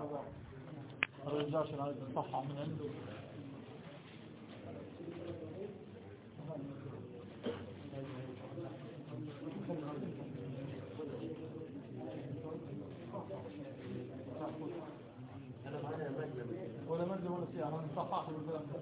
هذا الرجال عشان عايز يصحح من عنده ولا مجد ولا سياحة انا مصحح بالكلام ده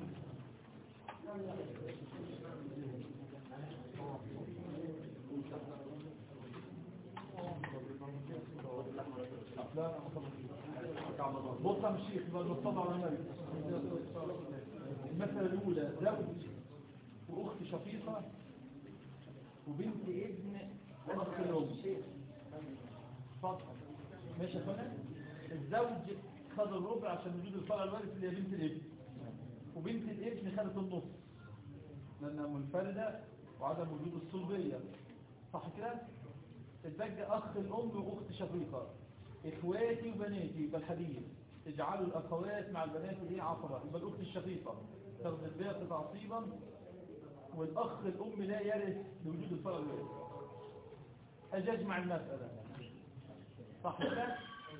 لا بص يا الشيخ بقى نصطدع على النبي المسألة الأولى زوج وأخت شقيقة وبنت ابن أخ الأم اتفضل ماشي يا فندم الزوج خد الربع عشان وجود الفرع الوارث اللي هي بنت الابن وبنت الابن خدت النص لأنها منفردة وعدم وجود الصلبية صح كده؟ اتبقى أخ الأم وأخت شقيقة إخواتي وبناتي يبقى الحديث اجعلوا الأخوات مع البنات ايه عصبة يبقى الأخت الشقيقة تاخد الباقي تعصيبا والأخ الأم لا يرث لوجود الفرع الوارث أجي أجمع المسألة صح كده؟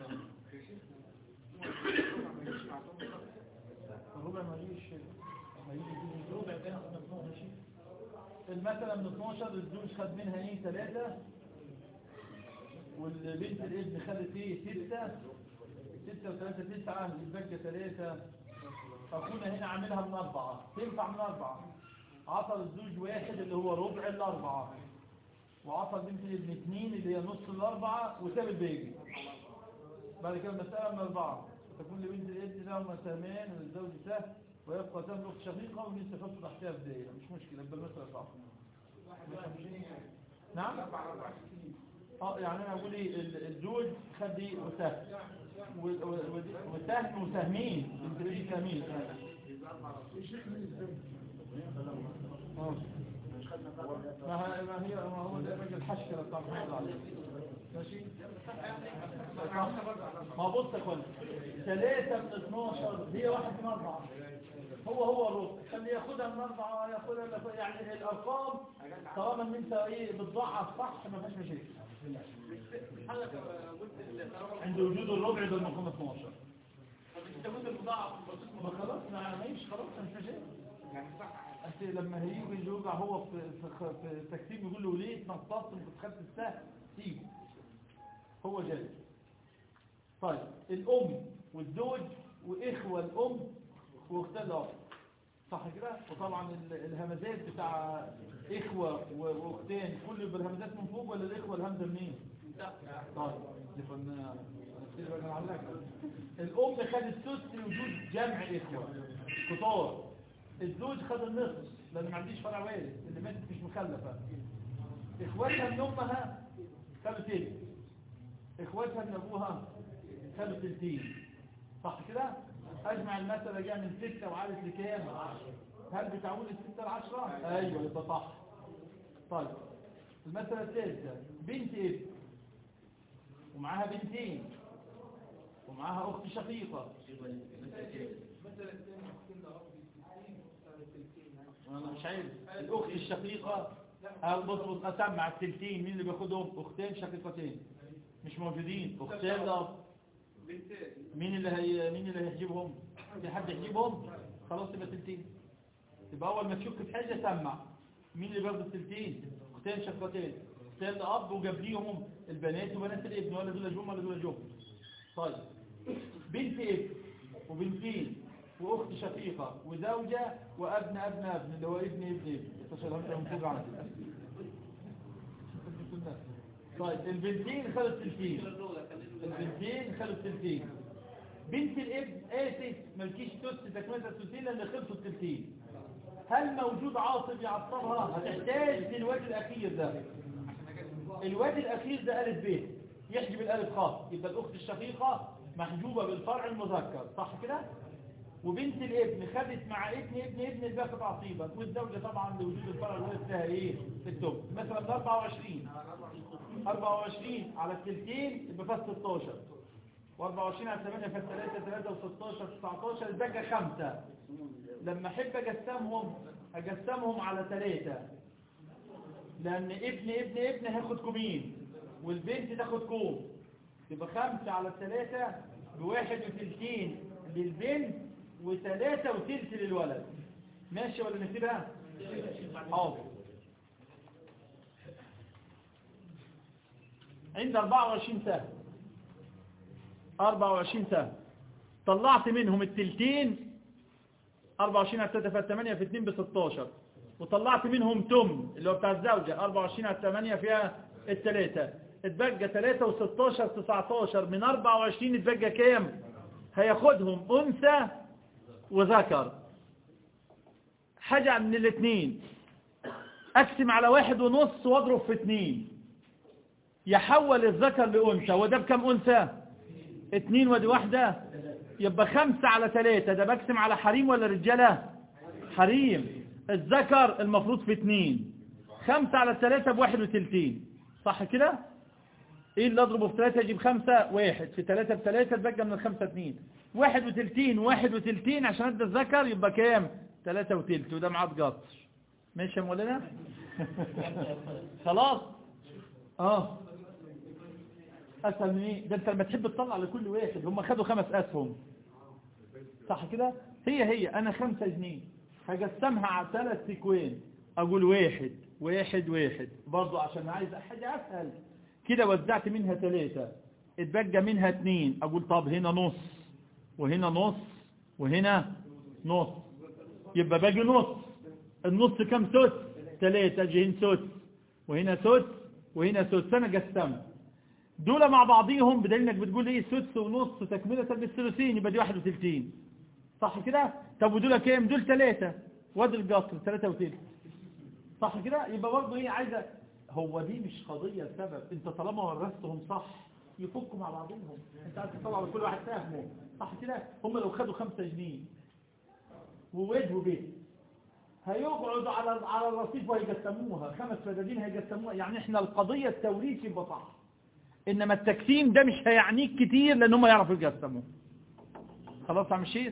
الربع ما يجيش ما يجي الربع كان من 12 المسألة من 12 الزوج خد منها ايه ثلاثة والبنت الابن خدت ايه ستة ستة وثلاثة تسعة يتبقى ثلاثة أخونا هنا عاملها من أربعة تنفع من أربعة عطل الزوج واحد اللي هو ربع الأربعة وعطل بنت الابن اثنين اللي هي نص الأربعة وساب الباقي بعد كده المسألة من أربعة تكون لبنت الابن لهما سهمان وللزوج سهم ويبقى سهم الأخت شقيقة ولسه خط تحتها في دائرة مش مشكلة يبقى المسألة صعبة نعم اه يعني انا اقول ايه ال- الزوج خد ايه وسهم و- و- ودي- وسهم وسهمين بنت الابن سهمين آه. ما ه- ما هي ما هو ده الراجل الحشكره بتاع محمد علي ماشي ما بص يا اخوان ثلاثة من 12 هي واحد من أربعة هو هو الربع خلي ياخدها من أربعة ياخدها من يعني الأرقام طالما إن أنت إيه بتضعف صح ما فيهاش مشاكل عند وجود الربع ده المقام 12 ما خلاص ما ماشي خلاص مش مشاكل أنت لما هيجي يوجع هو في في في التكتيب يقول له ليه اتنططت وكنت خدت السهم سيبه هو جاي طيب الأم والزوج وإخوة الأم واختها الأب صح كده وطبعا ال- الهمزات بتاع إخوة و- وأختين كل بالهمزات من فوق ولا الإخوة الهمزة منين طيب دي فن كتير بقى نعلق. الأم خدت سدس لوجود جمع إخوة كتار الزوج خد النصف لأن ما عنديش فرع وارث اللي ماتت مش مخلفة إخواتها من أمها خدوا تلت إخواتها من أبوها خدوا تلتين صح كده؟ أجمع المسألة جاء من ستة وعادت لكام؟ هل بتعود الستة العشرة؟ أيوة يبقى صح طيب المسألة الثالثة بنت ابن ومعاها بنتين ومعاها أخت شقيقة أنا مش عارف الأخت الشقيقة أو بص بص أسمع التلتين مين اللي بياخدهم أختين شقيقتين مش موجودين أختين الأب مين اللي هي مين اللي هيحجبهم في حد يحجبهم خلاص يبقى تلتين يبقى أول ما تشك في حاجة سمع مين اللي بياخد التلتين أختين شقيقتين أختين الأب وجابليهم البنات وبنات الابن ولا دول جم ولا دول جم طيب بنت ابن وبنتين واخت شقيقة وزوجة وابن ابن ابن اللي هو ابن ابن ابن اتصل انت منفوج عندي طيب البنتين خدوا التلتين البنتين خدوا التلتين بنت الابن اسف ملكيش تس تكملة التلتين لان خلصوا التلتين هل موجود عاصب يعصبها هتحتاج للواد الاخير ده الواد الاخير ده الف ب يحجب الالف خاص يبقى الاخت الشقيقة محجوبة بالفرع المذكر صح كده وبنت الابن خدت مع ابن ابن ابن الباقي تعصيبا والزوجة طبعا لوجود الفرع الوارث لها ايه في التوب مثلا ب 24 24 على التلتين يبقى فاز 16 و24 على 8 فاز 3 3 و16 19 الباقي 5 لما احب اقسمهم اقسمهم على 3 لان ابن ابن ابن هياخد كومين والبنت تاخد كوم يبقى خمسة على الثلاثة بواحد وثلثين للبنت وثلاثة وثلث للولد ماشي ولا نسيبها؟ حاضر عند 24 سهم 24 سهم طلعت منهم التلتين 24 على 3 فيها 8 في 2 ب 16 وطلعت منهم تم اللي هو بتاع الزوجة 24 على 8 فيها الثلاثة اتبقى 3 و16 19 من 24 اتبقى كام هياخدهم أنثى وذكر حاجة من الاثنين اقسم على واحد ونص واضرب في اثنين يحول الذكر لأنثى وده بكم أنثى اتنين ودي واحدة يبقى خمسة على ثلاثة ده بقسم على حريم ولا رجالة حريم الذكر المفروض في اتنين خمسة على ثلاثة بواحد وتلتين صح كده ايه اللي اضربه في ثلاثة يجيب خمسة واحد في ثلاثة بثلاثة تبقى من الخمسة اتنين واحد وتلتين واحد وتلتين عشان ادى الذكر يبقى كام ثلاثة وتلت وده معاد قطر ماشي يا مولانا خلاص اه اسهل من ايه ده انت لما تحب تطلع لكل واحد هم خدوا خمس اسهم صح كده هي هي انا خمسة جنيه هقسمها على ثلاث تكوين اقول واحد واحد واحد برضو عشان عايز حاجة اسهل كده وزعت منها ثلاثة اتبقى منها اثنين اقول طب هنا نص وهنا نص وهنا نص يبقى باقي نص النص كم سدس ثلاثة جهين سدس وهنا سدس وهنا سدس انا قسمت دول مع بعضيهم بدليل انك بتقول ايه سدس ونص تكملة بالثلثين يبقى دي 31 صح كده طب ودول كام دول ثلاثة وادي القصر ثلاثة وثلث صح كده يبقى برضه ايه عايزة هو دي مش قضية سبب انت طالما ورثتهم صح يفكوا مع بعضهم انت عايز تطلع لكل واحد فاهمه صح كده هم لو خدوا خمسة جنيه وواد وبيت هيقعدوا على على الرصيف وهيقسموها خمس فدادين هيقسموها يعني احنا القضية التوريث يبقى صح انما التقسيم ده مش هيعنيك كتير لان هم يعرفوا يقسموه خلاص يا عم الشيخ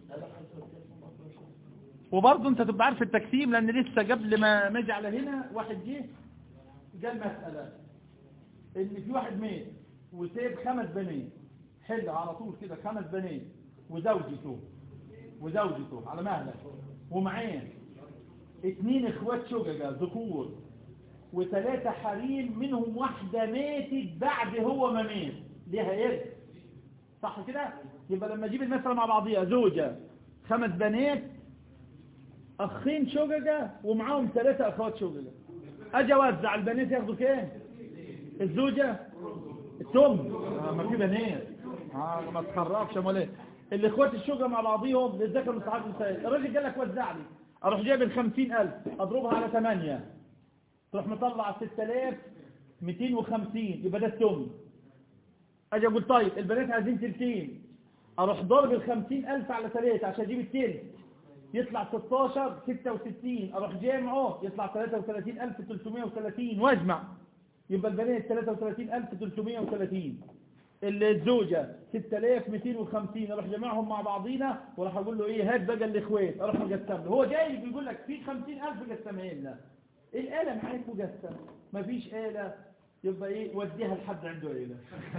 وبرضه انت تبقى عارف التقسيم لان لسه قبل ما ما اجي على هنا واحد جه قال مسألة ان في واحد مات وسيب خمس بنات حل على طول كده خمس بنات وزوجته وزوجته على مهلك ومعاه اتنين اخوات شججة ذكور وثلاثة حريم منهم واحدة ماتت بعد هو ما مات ليها يد صح كده يبقى لما اجيب المسألة مع بعضيها زوجة خمس بنات اخين شججة ومعاهم ثلاثة اخوات شججة اجي اوزع البنات ياخدوا كام الزوجة التم آه ما في بنات آه ما تخربش يا مولانا الاخوات الشجرة مع بعضيهم للذكر مستحق المسائل الراجل قال لك وزع لي اروح جايب الخمسين الف اضربها على ثمانية تروح مطلع ستة الاف ميتين وخمسين يبقى ده التم اجي اقول طيب البنات عايزين تلتين اروح ضرب الخمسين الف على ثلاثة عشان اجيب التلت يطلع 16 66 اروح جامعه يطلع 33330 واجمع يبقى البنات 33330 الزوجة 6250 اروح جمعهم مع بعضينا وراح اقول له ايه هات بقى الاخوات اروح مقسم له هو جاي بيقول لك في 50000 قسمها لنا الآلة معاك مقسم مفيش آلة يبقى ايه وديها لحد عنده آلة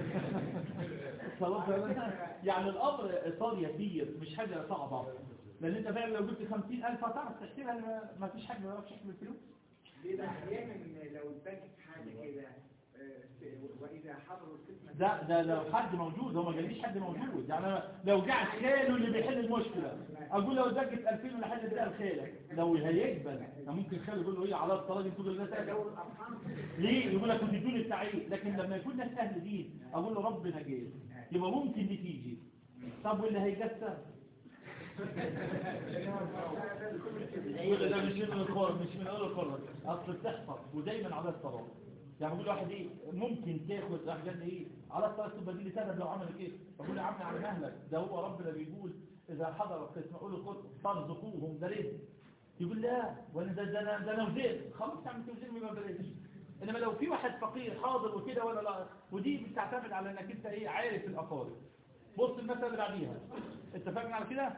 خلاص يعني الامر صار يسير مش حاجة صعبة لان انت فعلا لو جبت 50000 هتعرف تحسبها ما فيش حد ما يعرفش يحسب الفلوس بيبقى احيانا لو اتبقت حاجه كده واذا حضروا القسمه ده ده لو حد موجود هو ما جاليش حد موجود يعني أنا لو قاعد خاله اللي بيحل المشكله اقول لو اتبقت 2000 ولا حد اديها لخالك لو هيقبل ممكن خاله يقول له ايه على الطلاق تقول له لا ليه يقول لك كنت تدوني التعيين لكن لما يكون ناس اهل دين اقول له ربنا جاي يبقى ممكن دي تيجي طب واللي هيجسم يقول ده مش من الخور مش من اول الخور اصل بتحصل ودايما على الصلاه يعني بيقول واحد ايه ممكن تاخد راح قال لي ايه على الصلاه تبقى دي سبب لو عملت ايه بقول يا عم على مهلك ده هو ربنا بيقول اذا حضر القسم قول له ترزقوهم ده رزق يقول لا وانا ده ده ده انا وزير خلاص تعمل توزير ما بلاش انما لو في واحد فقير حاضر وكده ولا لا ودي بتعتمد على انك انت ايه عارف الاقارب بص المسألة اللي بعديها اتفقنا على كده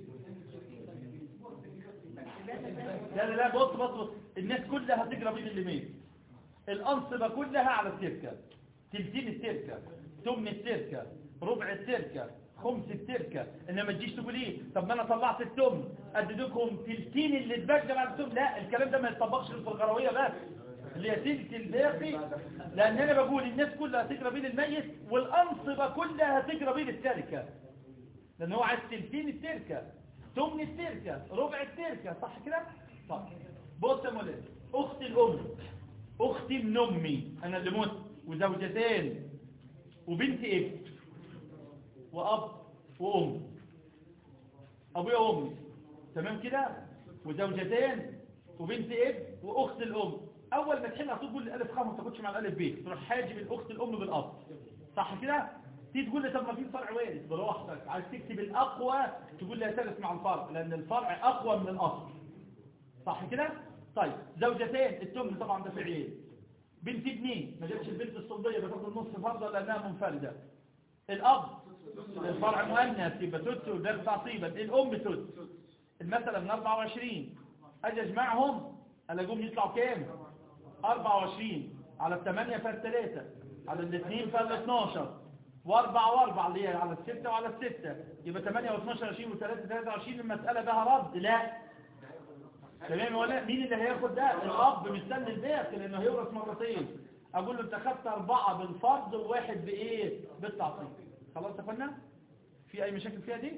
لا لا لا بص بص بص الناس كلها هتجرى مين اللي مين الأنصبة كلها على التركة تلتين التركة تمن التركة ربع التركة خمس التركة انما تجيش تقول ايه طب ما انا طلعت التمن اديكم تلتين اللي اتبقى بعد التمن لا الكلام ده ما يطبقش غير في الغروية بس اللي هي تلت الباقي لان انا بقول الناس كلها هتجرى بين الميت والانصبة كلها هتجرى بين التركة لان هو عايز تلتين التركة تمن التركة ربع التركة صح كده صح بص يا مولانا اخت الام اختي من امي انا اللي مت وزوجتين وبنت ابن واب وام ابويا وامي تمام كده وزوجتين وبنت ابن واخت الام اول ما تحل هتقول تقول الالف خاء ما تاخدش مع الالف ب تروح حاجب الاخت الام بالاب صح كده تيجي تقول لي طب ما في فرع وارث براحتك عايز تكتب الاقوى تقول لي هترث مع الفرع لان الفرع اقوى من الاصل صح كده طيب زوجتين التمن طبعا ده في عيل بنت ابنين ما جابش البنت الصلبيه بتاخد النص فرضه لانها منفرده الاب الفرع مؤنث يبقى تدس وده تعصيبا الام تدس المساله من 24 اجي اجمعهم الاقيهم يطلعوا كام 24 على الثمانية فالثلاثة على الاثنين فال12 واربعة واربعة اللي هي على الستة وعلى الستة يبقى 8 و12 20 و3 23 المسألة بها رد لا تمام ولا مين اللي هياخد ده الاب مستني الباقي لانه هيورث مرتين اقول له انت خدت اربعة بالفرض وواحد بايه بالتعصيب خلاص يا فندم في اي مشاكل فيها دي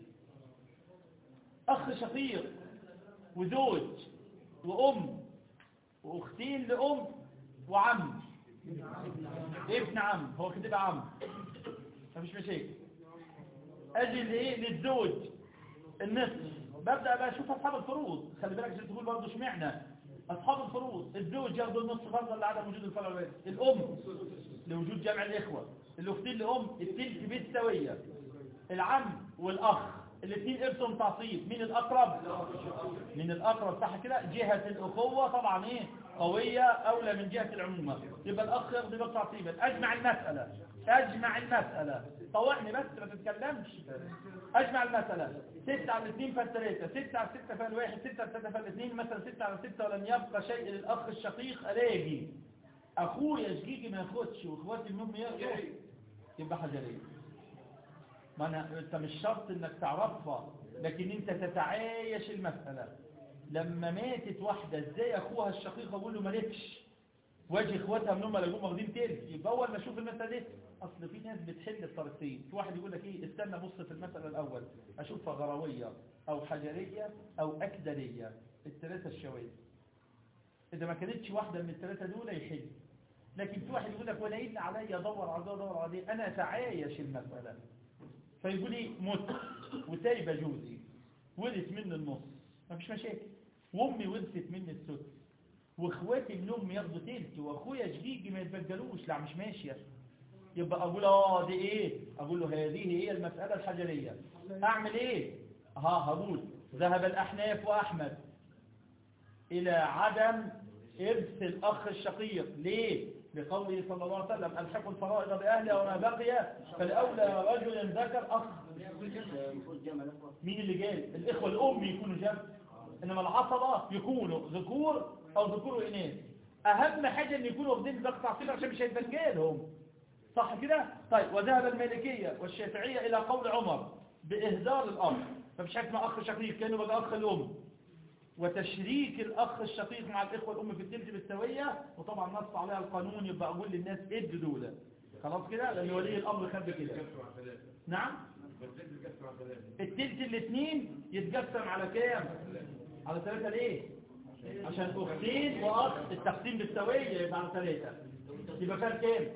اخ شقيق وزوج وام واختين لام وعم ابن عم هو كده عم مفيش مشاكل اجي لايه للزوج النصف ببدأ بقى اشوف اصحاب الفروض خلي بالك عشان تقول برضه اشمعنى اصحاب الفروض الزوج ياخدوا النصف فرضا لعدم وجود الفرع الوارث الام لوجود جمع الاخوه الاختين لام التلت بالسويه العم والاخ الاثنين ارسم تعصيب مين الاقرب من الاقرب صح كده جهه الاخوه طبعا ايه قويه اولى من جهه العمومه يبقى الاخ ياخد بقى تعصيبا اجمع المساله اجمع المساله طوعني بس ما تتكلمش اجمع المساله 6 على 2 فالثلاثة 6 على 6 فالواحد 6 على 6 فالاثنين مثلا 6 على 6 ولم يبقى شيء للأخ الشقيق ألاقي أخويا شقيقي ما ياخدش وإخواتي المهم ياخدوا يبقى حجرية ما أنا أنت مش شرط إنك تعرفها لكن أنت تتعايش المسألة لما ماتت واحدة إزاي أخوها الشقيق أقول له مالكش واجي إخواتها من هم لقوم واخدين تلت يبقى أول ما أشوف المسألة دي أصل في ناس بتحل الطريقتين في واحد يقول لك إيه استنى بص في المسألة الأول أشوفها غروية أو حجرية أو أكدرية الثلاثة الشواذ إذا ما كانتش واحدة من الثلاثة دول يحل لكن في واحد يقول لك ولا إن علي أدور على ده أدور على دي أنا أتعايش المسألة فيقول لي مت وسايبة جوزي ورث مني النص ما فيش مشاكل وأمي ورثت مني السدس واخواتي من امي ياخدوا تلت واخويا شقيقي ما يتبدلوش لا مش ماشيه يبقى اقول اه دي ايه اقول له هذه هي المسألة الحجرية اعمل ايه ها هقول ذهب الاحناف واحمد الى عدم ارث الاخ الشقيق ليه لقوله صلى الله عليه وسلم الحقوا الفرائض باهلها وما بقي فالاولى رجل ذكر اخ مين اللي قال الاخوه الام يكونوا جنب انما العصبه يكونوا ذكور او ذكور واناث اهم حاجه ان يكونوا واخدين ذكر تعصيب عشان مش هيتبجلهم صح كده طيب وذهب المالكية والشافعية إلى قول عمر بإهدار الأخ فمش حاجة مع أخ شقيق كأنه بقى أخ الأم وتشريك الأخ الشقيق مع الإخوة الأم في التلت بالسوية وطبعا نص عليها القانون يبقى أقول للناس ادوا دولة خلاص كده لأن ولي الأمر خد كده نعم التلت الاثنين يتقسم على كام على ثلاثة ليه عشان أختين وأخ التقسيم بالسوية يبقى على ثلاثة يبقى كام كام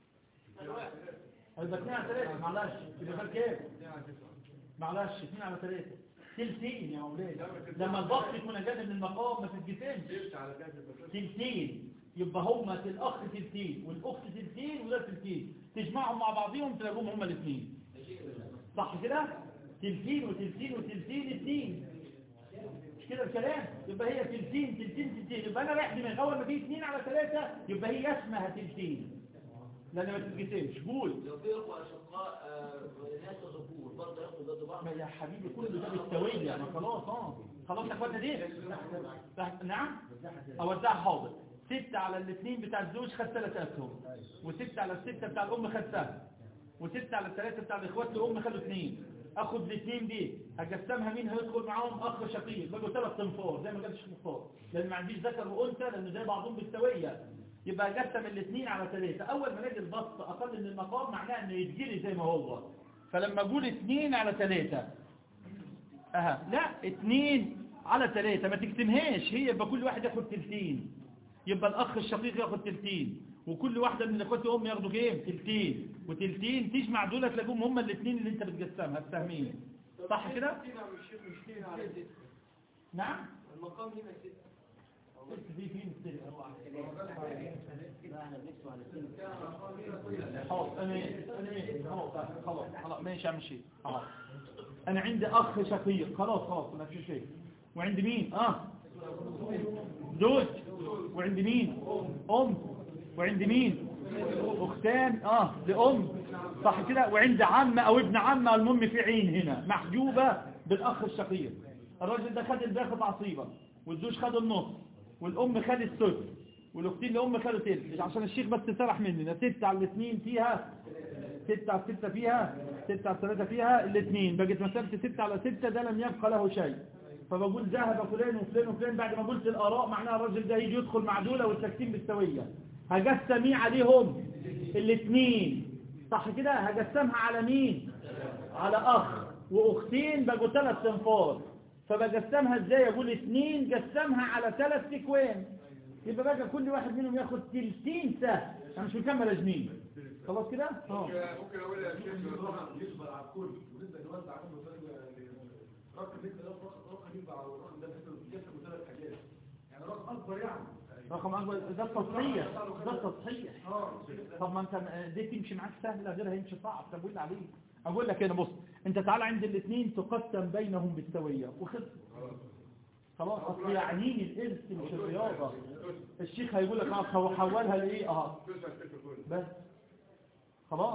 يبقى 2 على 3 معلش يبقى فات كام معلش 2 على 3 تلتين يا اولاد لما الضغط يكون اجازه من المقام ما تتجسمش تلتين يبقى هما الاخ تلتين والاخت تلتين وده تلتين تجمعهم مع بعضهم تلاقوهم هما الاثنين صح كده تلتين وتلتين وتلتين اثنين مش كده الكلام يبقى هي تلتين تلتين تلتين يبقى انا رايح دماغي اول ما في 2 على 3 يبقى هي اسمها تلتين لان ما تتجسمش قول لو في اخوة اشقاء ناس وذكور برضه ياخدوا ضد بعض ما يا حبيبي كل ده بالسوية ما خلاص اه خلاص يا اخوانا دي نعم اوزعها حاضر ستة على الاثنين بتاع الزوج خد ثلاث اسهم وستة على الستة بتاع الام خد سهم وستة على الثلاثة بتاع الاخوات لأم خدوا اثنين اخد الاثنين دي هقسمها مين هيدخل معاهم اخ شقيق بقوا ثلاث تنفار زي ما قال الشيخ مختار لان ما عنديش ذكر وانثى لانه زي بعضهم بالسويه يبقى اقسم الاثنين على ثلاثة اول ما نجي البسط اقل من المقام معناه انه يتجري زي ما هو فلما اقول اثنين على ثلاثة اها لا اثنين على ثلاثة ما تكتمهاش هي يبقى كل واحد ياخد تلتين يبقى الاخ الشقيق ياخد تلتين وكل واحدة من الاخوات ام ياخدوا كام تلتين وتلتين تجمع دول تلاقيهم هم الاثنين اللي انت بتقسمها السهمين صح كده نعم المقام هنا ستة ست في فين ست لا احنا بنكتب على ستة خلاص انا انا خلاص خلاص خلاص ماشي اعمل شيء خلاص انا عندي اخ شقيق خلاص خلاص ما في شيء وعندي مين اه زوج وعندي مين ام وعندي مين اختان اه لام صح كده وعندي عم او ابن عم المهم في عين هنا محجوبة بالاخ الشقيق الراجل ده خد الباقي تعصيبا والزوج خد النص والام خد السدس والاختين الام خدوا تلت عشان الشيخ بس سرح مننا ستة على الاثنين فيها ستة على ستة فيها ستة على ثلاثة فيها الاثنين بقت مسافة ستة على ستة ده لم يبقى له شيء فبقول ذهب فلان وفلان وفلان بعد ما قلت الآراء معناها الراجل ده يجي يدخل مع دولة والتقسيم بالسوية هقسم عليهم الاثنين صح كده هقسمها على مين على أخ وأختين بقوا ثلاث تنفار فبقسمها ازاي اقول اثنين قسمها على ثلاث تكوين يبقى بقى كل واحد منهم ياخد تلتين سهم انا مش مكمل يا جميل خلاص كده اه ممكن اقول يا شيخ طبعا يصبر على الكل ونبدا نوزع عنه رقم نبدا رقم يبقى على الرقم ده يكتب ثلاث حاجات يعني رقم اكبر يعني رقم اكبر ده التصحيح ده التصحيح طب ما انت دي تمشي معاك سهله غيرها يمشي صعب طب قول لي عليه اقول لك هنا بص انت تعالى عند الاثنين تقسم بينهم بالسويه وخلص خلاص اصل يعنيني الارث مش الرياضه الشيخ هيقول لك اه هو حولها لايه اه بس خلاص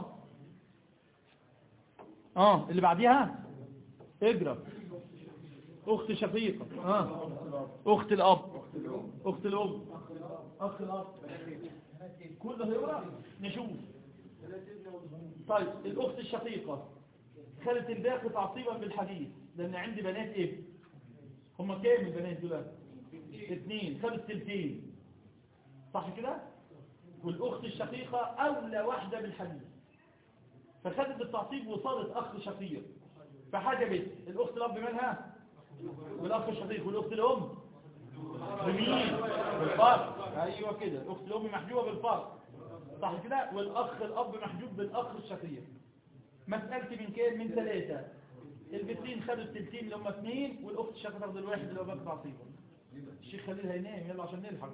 اه اللي بعديها اجرب اخت شقيقه اه اخت الاب اخت الام اخت الاب كل ده هيقرا نشوف طيب الاخت الشقيقه خدت الباقي تعصيبا بالحديث لان عندي بنات ابن هم كام البنات دول اثنين خدوا التلتين صح كده والاخت الشقيقة اولى واحدة بالحديث فخدت التعصيب وصارت اخت شقيق فحجبت الاخت الاب مالها والاخ الشقيق والاخت الام بمين بالفرق ايوه كده الاخت الام محجوبة بالفرق صح كده والاخ الاب محجوب بالاخ الشقيق مسألتي من كام من ثلاثة البنتين خدوا التلتين اللي هم اثنين والاخت الشقيقة تاخد الواحد اللي هو باقي تعصيبا الشيخ خليل هينام يلا عشان نلحق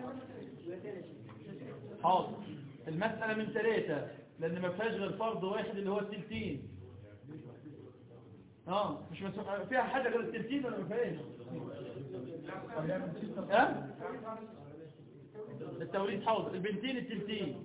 حاضر المسألة من ثلاثة لأن ما فيهاش غير فرض واحد اللي هو التلتين اه مش مسؤول فيها حاجة غير التلتين ولا ما فيهاش ها التوريث حاضر البنتين التلتين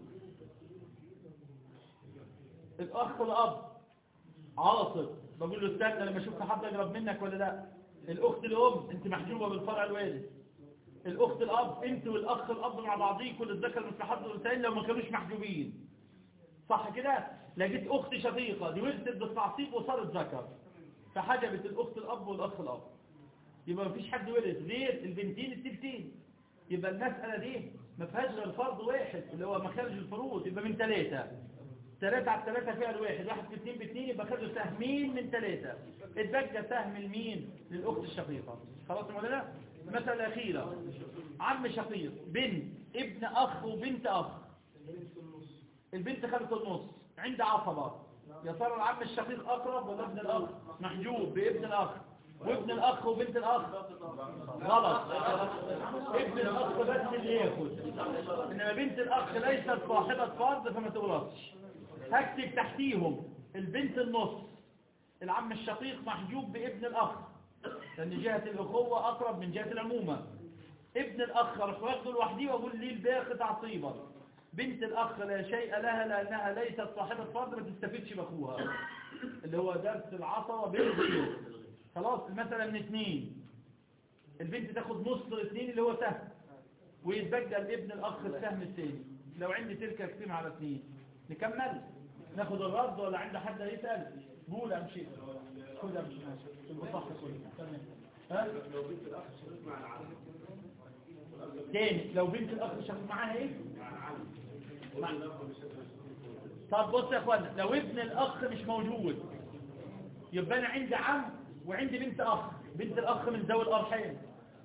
الأخ الأب عاصر بقول له استنى لما اشوف حد اقرب منك ولا لا الاخت الام انت محجوبه بالفرع الوارث الاخت الاب انت والاخ الاب مع بعضيكم الذكر مثل حظ الانثيين لو ما كانوش محجوبين صح كده لقيت اخت شقيقه دي ورثت بالتعصيب وصارت ذكر فحجبت الاخت الاب والاخ الاب يبقى مفيش حد ورث غير البنتين التلتين يبقى المساله دي ما فيهاش غير فرض واحد اللي هو مخارج الفروض يبقى من ثلاثه ثلاثة على ثلاثة فيها الواحد واحد في اثنين باثنين يبقى خدوا سهمين من ثلاثة اتبقى سهم المين للأخت الشقيقة خلاص يا مولانا مسألة أخيرة عم شقيق بنت ابن أخ وبنت أخ البنت خدت النص عند عصبة يا ترى العم الشقيق أقرب ولا ابن الأخ محجوب بابن الأخ وابن الأخ وبنت الأخ غلط ابن الأخ بس اللي ياخد إنما بنت الأخ ليست صاحبة فرض فما تورثش هكتب تحتيهم البنت النص العم الشقيق محجوب بابن الأخ لأن جهة الأخوة أقرب من جهة العمومة ابن الأخ رفاقه لوحدي وأقول لي الباقي تعصيبا بنت الأخ لا شيء لها لأنها ليست صاحبة فرض ما تستفيدش بأخوها اللي هو درس العصبة بالغير خلاص المسألة من اثنين البنت تاخد نص الاثنين اللي هو سهم ويتبقى لابن الأخ السهم الثاني لو عندي تلك اقسمها على اثنين نكمل ناخد الرد ولا عند حد هيسأل قول امشي خد امشي ماشي البصح كله تمام ها لو بنت الاخ شريك مع العم تاني لو بنت الاخ شافت معاها ايه مع العم مع- قلت الاخ مش هتبقى طب بص يا اخوانا لو ابن الاخ مش موجود يبقى انا عندي عم وعندي بنت اخ بنت الاخ من ذوي الارحام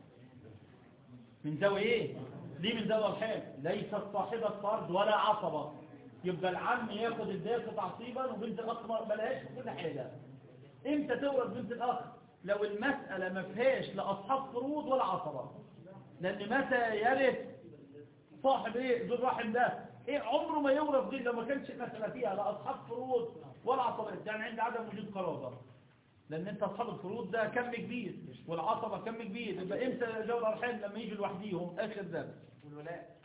من ذوي ايه ليه من ذوي الارحام ليست صاحبة فرد ولا عصبة يبقى العم ياخد الدافع تعصيبا وبنت الاخ ما بلاش كل حاجة امتى تورث بنت الاخ لو المسألة ما فيهاش لا اصحاب فروض ولا عصبة لان متى يرث صاحب ايه ذو الرحم ده ايه عمره ما يورث دي لو ما كانش المسألة فيها لا اصحاب فروض ولا عصبات يعني عند عدم وجود قرابة لان انت اصحاب الفروض ده كم كبير والعصبة كم كبير يبقى امتى جو الارحام لما يجوا لوحديهم اخر ده والولاء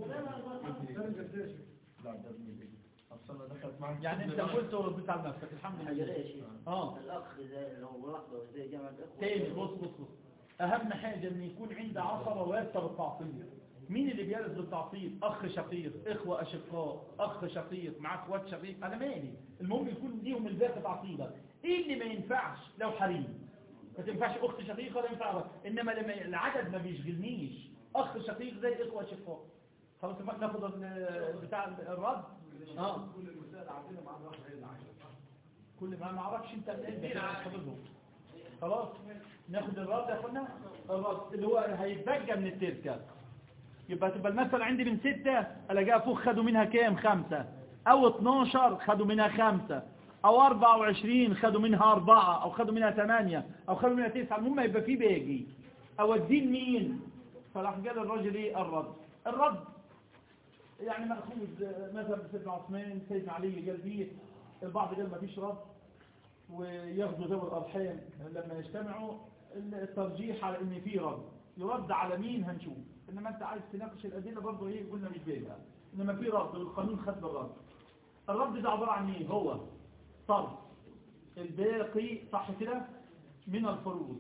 يعني انت قلت ورديت على نفسك الحمد حاجة لله ايش اه الأخ زي لو ملاحظة زي جامعة الأخوة تاني بص بص بص اهم حاجة ان يكون عند عصبة وارثة بالتعصيب مين اللي بيرث بالتعصيب اخ شقيق اخوة اشقاء اخ شقيق مع اخوات شقيق انا مالي المهم يكون ليهم الباقي تعصيبا ايه اللي ما ينفعش لو حريم ما تنفعش اخت شقيقة ولا ينفع انما لما العدد ما بيشغلنيش اخ شقيق زي اخوة اشقاء خلاص بقى ناخد ال- بتاع الرد اه كل المسائل عندنا مع الراجل هي اللي عايشه كل ما ما اعرفش انت الدين حافظهم خلاص ناخد الرد يا اخوانا الرد اللي هو هيتبقى من التركه يبقى تبقى المثل عندي من ستة الاقيها فوق خدوا منها كام خمسة او 12 خدوا منها خمسة او 24 خدوا منها اربعة او خدوا منها ثمانية او خدوا منها تسعة المهم يبقى في باقي او الدين مين فراح قال الرجل ايه الرد الرد يعني مأخوذ مثلا سيدنا عثمان سيدنا علي قال فيه البعض قال ما فيش رد وياخدوا ذوي الأرحام لما يجتمعوا الترجيح على ان في رد يرد على مين هنشوف انما انت عايز تناقش الادله برضه ايه قلنا مش باينها انما في رد والقانون خد بالرد الرد ده عباره عن ايه هو صرف الباقي صح كده من الفروض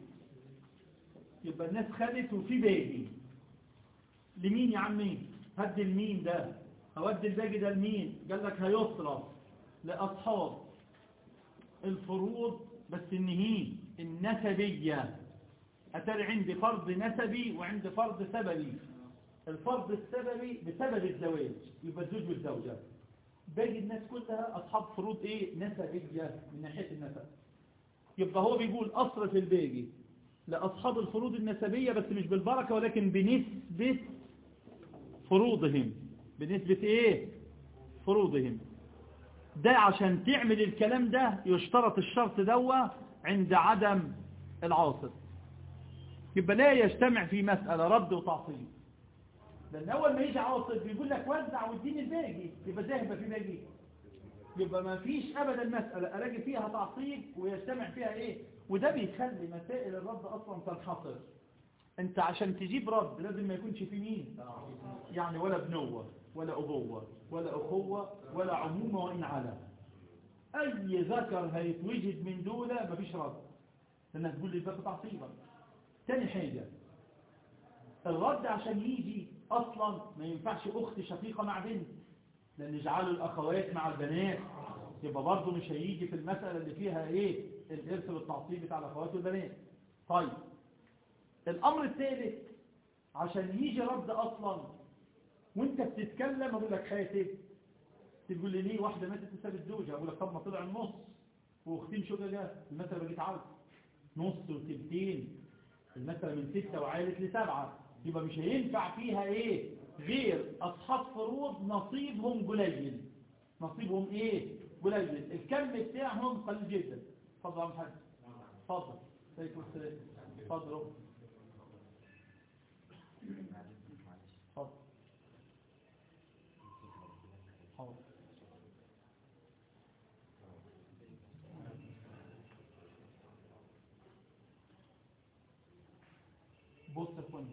يبقى الناس خدت وفي باقي لمين يا عمي هدي المين ده هودي الباقي ده لمين قال لك هيصرف لاصحاب الفروض بس النهي النسبية أتاري عندي فرض نسبي وعندي فرض سببي الفرض السببي بسبب الزواج يبقى الزوج والزوجة باقي الناس كلها أصحاب فروض إيه نسبية من ناحية النسب يبقى هو بيقول أصرف الباقي لأصحاب الفروض النسبية بس مش بالبركة ولكن بنسبة فروضهم بنسبة إيه فروضهم ده عشان تعمل الكلام ده يشترط الشرط دوا عند عدم العاصر يبقى لا يجتمع في مسألة رد وتعصيب لأن أول ما يجي عاصر بيقول لك وزع واديني الباقي يبقى زي يبقى في باقي يبقى ما فيش أبدا مسألة ألاقي فيها تعصيب ويجتمع فيها إيه وده بيخلي مسائل الرد أصلا تنحصر أنت عشان تجيب رد لازم ما يكونش في مين يعني ولا بنوة ولا أبوة ولا أخوة ولا عمومة وإن على أي ذكر هيتوجد من دولة مفيش رد لأنها تقول لي الباب تعصيبا تاني حاجة الرد عشان يجي أصلا ما ينفعش أخت شقيقة مع بنت لأن يجعلوا الأخوات مع البنات يبقى برضه مش هيجي في المسألة اللي فيها إيه الإرث والتعصيب بتاع الأخوات والبنات طيب الأمر الثالث عشان يجي رد أصلا وانت بتتكلم اقول لك حياتي تقول لي ليه واحدة ماتت بسبب الزوجة اقول لك طب ما طلع النص واختين شققة المثل بقيت عاوز نص وتلتين المثل من ستة وعائلت لسبعة يبقى مش هينفع فيها ايه غير اصحاب فروض نصيبهم قليل نصيبهم ايه قليل الكم بتاعهم قليل جدا اتفضل يا محمد اتفضل عليكم السلام اتفضل اتفضل حاضر بص يا اخواني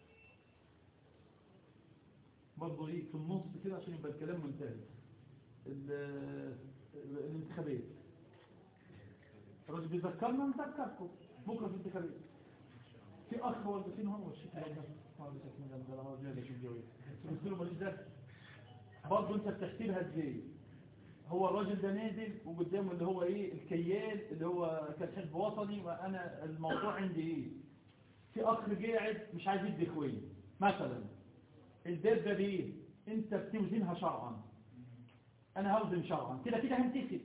برضه ايه في النص كده عشان يبقى الكلام منتهي ال- الانتخابات الراجل بيذكرنا نذكركم بكره في الانتخابات في اخ والدتين هم والشيخ ده والدتين ده ده ده ده شوف جوي بس له ماليش دخل برضه انت بتحسبها ازاي هو الراجل ده نازل وقدامه اللي هو ايه الكيال اللي هو كان حزب وطني وانا الموضوع عندي ايه في اخ قاعد مش عايز يدي اخوين مثلا الباب ده بايه انت بتوزنها شرعا انا هوزن شرعا كده كده هنتخب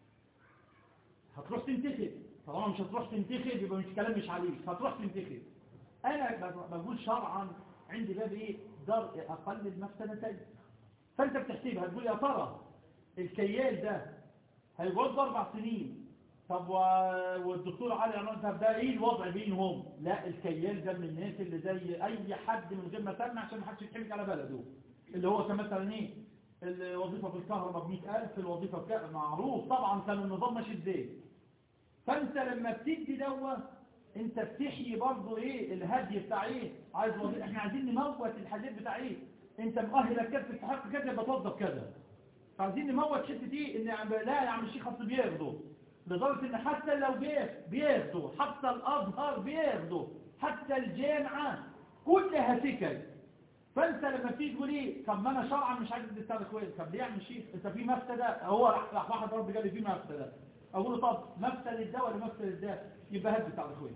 هتروح تنتخب طالما مش هتروح تنتخب يبقى مش كلام مش عليك هتروح تنتخب انا بقول شرعا عندي باب ايه دار اقل المفسدتين فانت بتحسبها تقول يا ترى الكيال ده هيقعد اربع سنين طب و... والدكتور علي عمان طب ده ايه الوضع بينهم لا الكيال ده من الناس اللي زي اي حد من غير ما سمع عشان ما حدش يتحمل على بلده اللي هو كان مثلا ايه الوظيفه في الكهرباء ب 100000 الوظيفه بكا... معروف طبعا كان النظام ماشي ازاي فانت لما بتدي دوه انت بتحيي برضه ايه الهدي بتاع ايه عايز وظيفه احنا عايزين نموت الحاجات بتاع ايه انت مؤهلك كده تستحق كذا يبقى توظف كذا عايزين نموت حته دي ان لا يا عم الشيخ اصل بياخده لدرجه ان حتى لو بيت بياخده حتى الازهر بياخده حتى الجامعه كلها سكن فانت لما بتيجي تقول ايه طب ما انا شرعا مش عايز تشتغل كويس طب ليه يا عم الشيخ انت في مفسده هو راح واحد رب قال لي في مفسده اقول له طب مفسده ده ولا مفسده ده يبقى هات بتاع الاخوان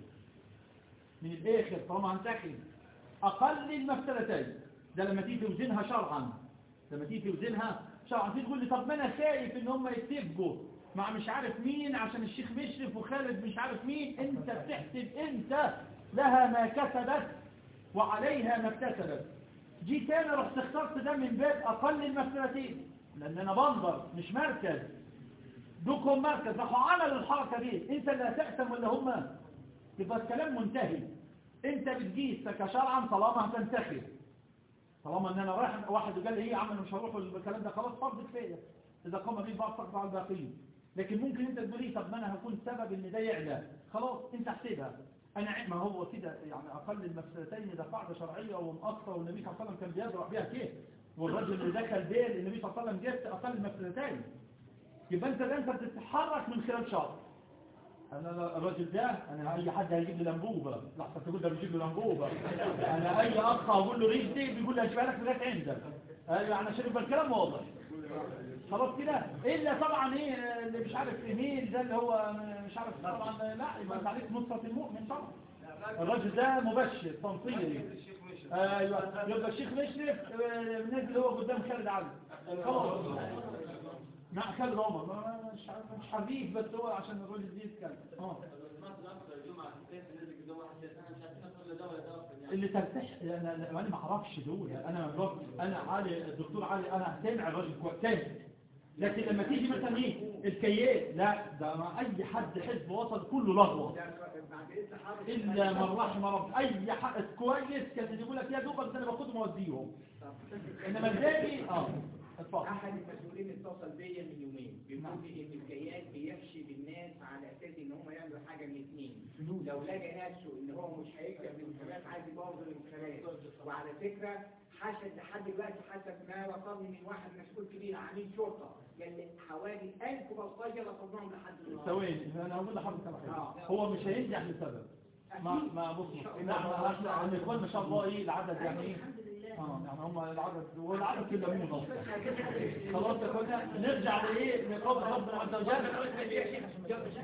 من الاخر طالما هنتخذ اقل المفسدتين ده لما تيجي توزنها شرعا لما تيجي توزنها شرعا تيجي تقول لي طب ما انا خايف ان هم يتفقوا مع مش عارف مين عشان الشيخ مشرف وخالد مش عارف مين انت بتحسب انت لها ما كسبت وعليها ما اكتسبت جيت انا رحت اخترت ده من باب اقل المسألتين لان انا بنظر مش مركز دوكم مركز راحوا عملوا الحركة دي انت اللي هتأثم ولا هم يبقى الكلام منتهي انت بتجيس كشرعا طالما هتنتخب طالما ان انا رايح واحد قال لي ايه يا عم انا مش هروح الكلام ده خلاص فرض كفايه اذا قام به بعض تقطع على الباقيين لكن ممكن انت تقول لي طب ما انا هكون سبب ان ده يعلى خلاص انت احسبها انا ما هو كده يعني اقل المفسدتين ده قاعده شرعيه ومؤثره والنبي صلى الله عليه وسلم كان بيدرع بيها كيف والرجل اللي دخل بيل النبي صلى الله عليه وسلم جبت اقل المفسدتين يبقى انت ده انت بتتحرك من خلال شرط انا الراجل ده انا اي حد هيجيب لي لمبوبه لحظه تقول ده بيجيب لي لمبوبه انا اي اخ اقول له ريش دي بيقول لي هجيبها لك لغايه عندك يعني عشان يبقى الكلام واضح خلاص كده الا طبعا ايه اللي مش عارف ايميل ده اللي هو مش عارف طبعا لا يبقى انت عليك نصره المؤمن طبعا الراجل ده مبشر تنصيري ايوه يبقى الشيخ مشرف نزل هو قدام خالد علي خلاص مع خالد عمر مش مش حبيب بس هو عشان الراجل دي يتكلم اه اللي ترتاح انا انا ما اعرفش دول انا انا علي الدكتور علي انا سامع الراجل كويس لكن لما تيجي مثلا ايه الكيال لا ده مع اي حد حزب وسط كله لغوه الا من رحم رب اي حد كويس كان يقول لك يا دوبك ده انا باخدهم واوديهم انما الباقي اه اتفضل احد المسؤولين اتصل بيا من يومين بيقول لي ان الكيان بيفشي بالناس على اساس ان هم يعملوا حاجه من اثنين لو لقى نفسه ان هو مش هيكسب الانتخابات عايز يبوظ الانتخابات وعلى فكره حشد لحد دلوقتي حسب ما وصلني من واحد مسؤول كبير عميد شرطه قال لي حوالي 1000 بلطجه رصدناهم لحد دلوقتي ثواني انا هقول لحضرتك على حاجه هو مش هينجح لسبب ما ما بص احنا الاخوان ما شاء الله ايه العدد يعني ايه اه يعني هم العدد والعدد كده مو نص خلاص يا اخوانا نرجع لايه لقول ربنا عز وجل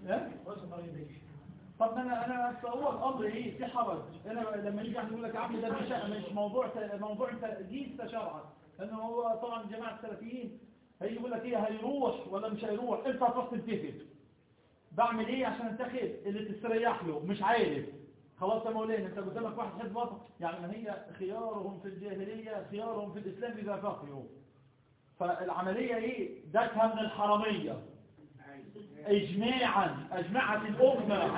طب انا انا هو الامر ايه في حرج انا لما نيجي احنا نقول لك يا عم ده مش مش موضوع موضوع انت جيت شرعا لانه هو طبعا جماعه السلفيين هيجي يقول لك ايه هيروح ولا مش هيروح انت هتروح تنتخب بعمل ايه عشان انتخب اللي تستريح له مش عارف خلاص يا مولانا انت قدامك واحد حزب وطن يعني ما هي خيارهم في الجاهليه خيارهم في الاسلام اذا فقهوا فالعمليه ايه دكها من الحراميه اجماعا اجمعت الامه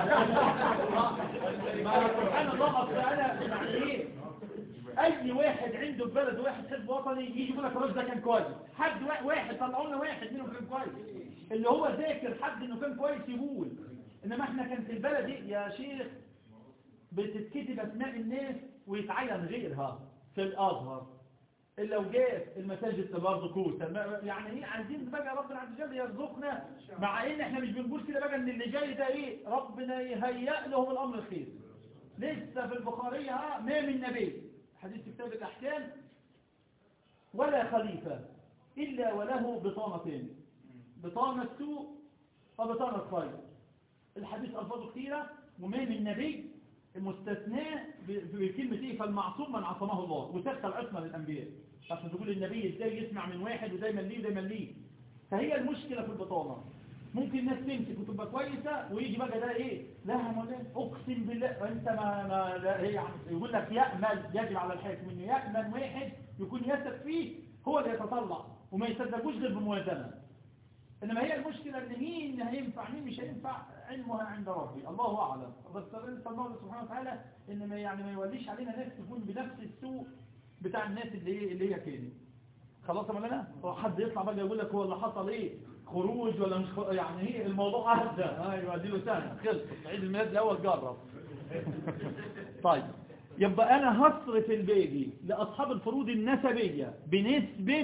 ما سبحان الله اصل انا يعني ايه اي واحد عنده في بلد واحد حزب وطني يجي يقول لك الراجل ده كان كويس حد واحد طلعوا لنا واحد منهم كان كويس اللي هو ذاكر حد انه كان كويس يقول انما احنا كانت البلد دي يا شيخ بتتكتب اسماء الناس ويتعين غيرها في الازهر اللي لو جاء المساجد برضه كوسه يعني ايه عايزين بقى ربنا عز وجل يرزقنا مع ان احنا مش بنقول كده بقى ان اللي جاي ده ايه ربنا يهيئ لهم الامر الخير لسه في البخاري ها ما من نبي حديث كتاب الاحكام ولا خليفه الا وله بطانتين بطانة سوء وبطانة خير الحديث ألفاظه كثيرة وما من نبي مستثناء ب- بكلمة إيه فالمعصوم من عصمه الله وتدخل العصمة للأنبياء عشان تقول النبي إزاي يسمع من واحد ودايما ليه ودايما ليه فهي المشكلة في البطانة ممكن الناس تمسك وتبقى كويسة ويجي بقى ده ايه لا يا مولانا اقسم بالله انت ما, ما لا هي يعني يقول لك يأمل يجب على الحاكم انه يأمن واحد يكون يثق فيه هو اللي يتطلع وما يصدقوش غير بموازنة انما هي المشكلة ان مين هينفع مين مش هينفع علمها عند ربي الله اعلم بس نسال الله سبحانه وتعالى ان ما يعني ما يوليش علينا ناس تكون بنفس السوء بتاع الناس اللي هي اللي هي كده خلاص يا مولانا هو حد يطلع بقى يقول لك هو اللي حصل ايه خروج ولا مش خروج يعني هي الموضوع اهدى ايوه دي له سنه خلص عيد الميلاد الاول جرب طيب يبقى انا هصرف الباقي لاصحاب الفروض النسبيه بنسبه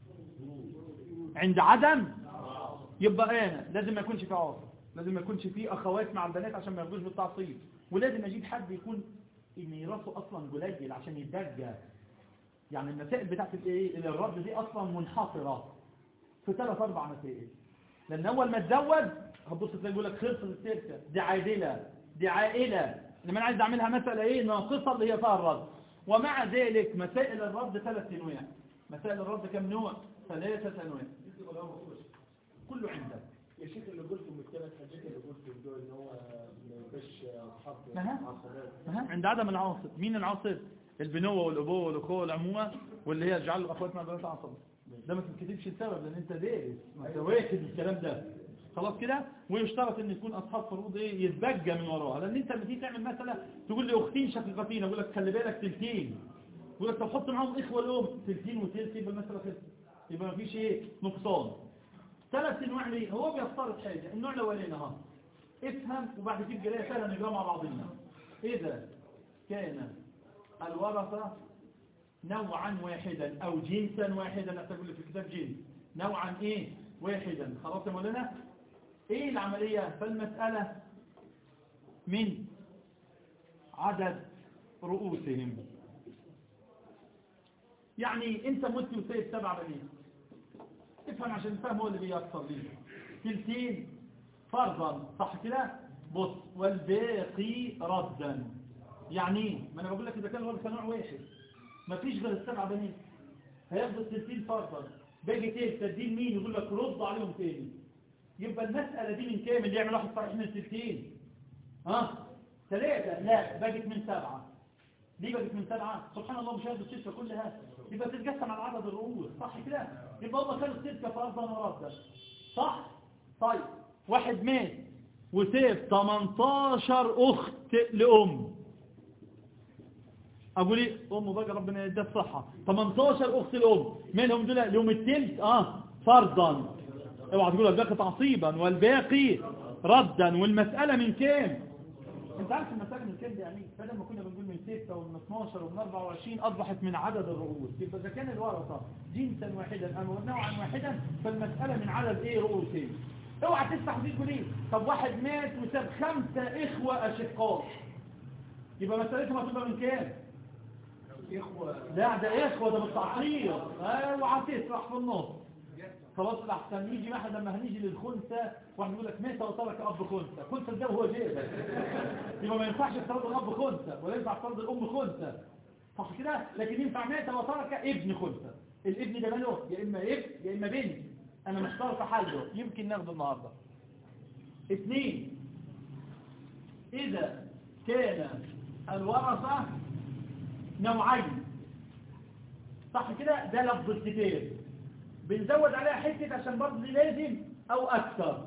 عند عدم يبقى انا لازم ما يكونش في عاصر لازم ما يكونش في اخوات مع البنات عشان ما ياخدوش بالتعصيب ولازم اجيب حد يكون ميراثه اصلا قليل عشان يتبجى يعني المسائل بتاعت الايه الرد دي اصلا منحصره في ثلاث اربع مسائل لان اول ما تزود هتبص تلاقي يقول لك خلصت السلسله دي عادله دي عائله لما انا عايز اعملها مساله ايه ناقصه اللي هي فيها الرد ومع ذلك مسائل الرد ثلاث انواع مسائل الرد كم نوع ثلاثه انواع كله عندك يا شيخ اللي قلته من الثلاث حاجات اللي قلته دول ان هو ما يبقاش اصحاب أها. عصبات أها، عند عدم العاصر مين العاصر البنوة والأبوة والأخوة والعمومة واللي هي جعل الأخوات مع البنات عصبة ده ما تكتبش السبب لأن أنت دارس ما أنت واخد الكلام ده خلاص كده ويشترط ان يكون اصحاب فروض ايه يتبجى من وراها لان انت لما تيجي تعمل مساله تقول لي اختين شقيقتين اقول لك خلي بالك تلتين يقول لك طب حط معاهم اخوه الام تلتين وتلت يبقى المساله خلصت يبقى مفيش ايه نقصان ثلاث انواع ليه هو بيفترض حاجه النوع الاولاني اهو افهم وبعد كده جرايه سهله نجرى مع بعضنا اذا كان الورثه نوعا واحدا او جنسا واحدا اكتب لي في الكتاب جنس نوعا ايه واحدا خلاص يا مولانا ايه العمليه فالمساله من عدد رؤوسهم يعني انت مت وسيب سبع بنين افهم عشان الفهم هو اللي بيأثر ليه تلتين فرضا صح كده بص والباقي ردا يعني ايه ما انا بقول لك اذا كان الولد نوع واحد ما فيش غير السبع بنين هياخد التلتين فرضا باقي تلت تدين مين يقول لك رد عليهم تاني يبقى المسألة دي من كام اللي يعمل واحد صحيح من التلتين ها ثلاثة لا بقت من سبعة ليه بقت من سبعة سبحان الله مشاهد الستة كلها يبقى تتقسم على عدد الرؤوس صح كده يبقى هم كانوا ستة فرضا وردا صح طيب واحد مات وسيب 18 اخت لام اقول ايه ام بقى ربنا يديها الصحة 18 اخت لام منهم دول لهم التلت اه فرضا اوعى تقول الباقي تعصيبا والباقي ردا والمسألة من كام انت عارف المسألة من كام دي يعني بدل ما كنا بنقول من 6 ومن 12 ومن 24 اصبحت من عدد الرؤوس يبقى اذا كان الورثة جنسا واحدا او نوعا واحدا فالمسألة من عدد ايه رؤوسين اوعى تفتح دي تقول ايه طب واحد مات وساب خمسة اخوة اشقاء يبقى مسألتهم هتبقى من كام اخوة لا ده اخوة ده بالتعطيل اوعى تسرح في النص خلاص احسن يجي واحد لما هنيجي للخنثى واحد يقول لك مات وترك اب خنثى خنثى ده هو جيبك يبقى ما ينفعش تفرض الاب خنثى ولا ينفع تفرض الام خنثى صح كده لكن ينفع مات وترك ابن خنثى الابن ده ماله يا اما ابن يا اما بنت انا محتار في حله يمكن ناخده النهارده اثنين اذا كان الورثه نوعين صح كده ده لفظ الكتاب بنزود عليها حتة عشان برضه دي لازم او اكثر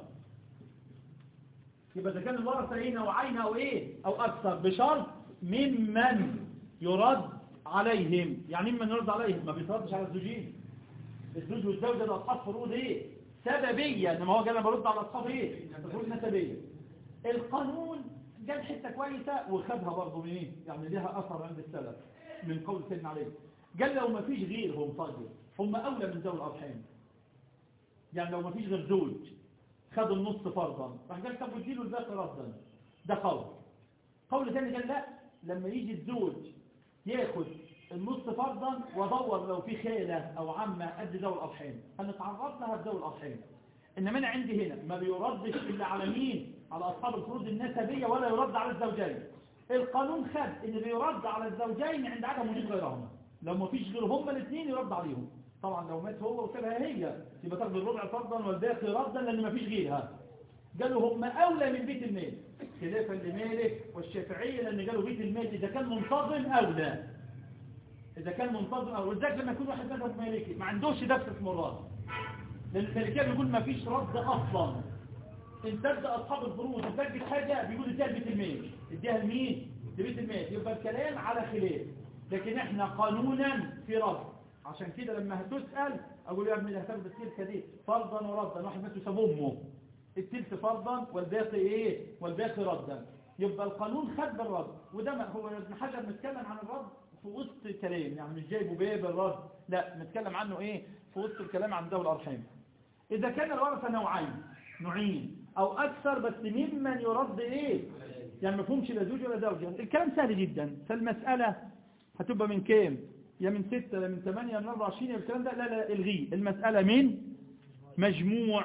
يبقى اذا كان الورثة ايه نوعين او ايه او اكثر بشرط ممن يرد عليهم يعني ممن يرد عليهم ما بيتردش على الزوجين الزوج والزوجة ده اصحاب فروض ايه سببية انما هو قال انا برد على اصحاب ايه فروض نسبية القانون جاب حتة كويسة وخدها برضه من ايه يعني ليها اثر عند السلف من قول سيدنا علي قال لو ما فيش غيرهم طيب هم أولى من ذوي الأرحام يعني لو ما فيش غير زوج خدوا النص فرضا راح قال طب واديله الباقي ردا ده قول قول ثاني قال لا لما يجي الزوج ياخد النص فرضا ودور لو في خالة أو عمة قد ذوي الأرحام هنتعرض لها بذوي الأرحام إنما أنا عندي هنا ما بيردش إلا على مين على أصحاب الفروض النسبية ولا يرد على الزوجين القانون خد إن بيرد على الزوجين عند عدم وجود غيرهما لو ما فيش غير هما الاثنين يرد عليهم طبعا لو مات هو وسابها هي يبقى تاخد الربع فرضا والباقي ردا لأن ما فيش غيرها قالوا هم أولى من بيت المال خلافا لمالك والشافعية لأن قالوا بيت المال إذا كان منتظم أولى إذا كان منتظم أولى ولذلك لما يكون واحد مذهب مالكي ما عندوش درس اسمه الرد لأن المالكية بيقول ما فيش رد أصلا إن تبدأ أصحاب الفروض وتجد حاجة بيقول اديها لبيت المال اديها لمين؟ لبيت المال يبقى الكلام على خلاف لكن احنا قانونا في رد عشان كده لما هتسأل أقول يا ابني ده هتاخد التلك دي فرضا وردا واحد مات يساب أمه التلك فرضا والباقي ايه والباقي ردا يبقى القانون خد بالرد وده ما هو ابن حجر متكلم عن الرد في وسط الكلام يعني مش جايبه باب الرد لا متكلم عنه ايه في وسط الكلام عن ذوي الارحام اذا كان الورثه نوعين نوعين او اكثر بس ممن يرد ايه يعني ما فهمش لا زوج ولا زوجه الكلام سهل جدا فالمساله هتبقى من كام يا من 6 لا من 8 من 24 الكلام ده لا لا الغيه المساله من مجموع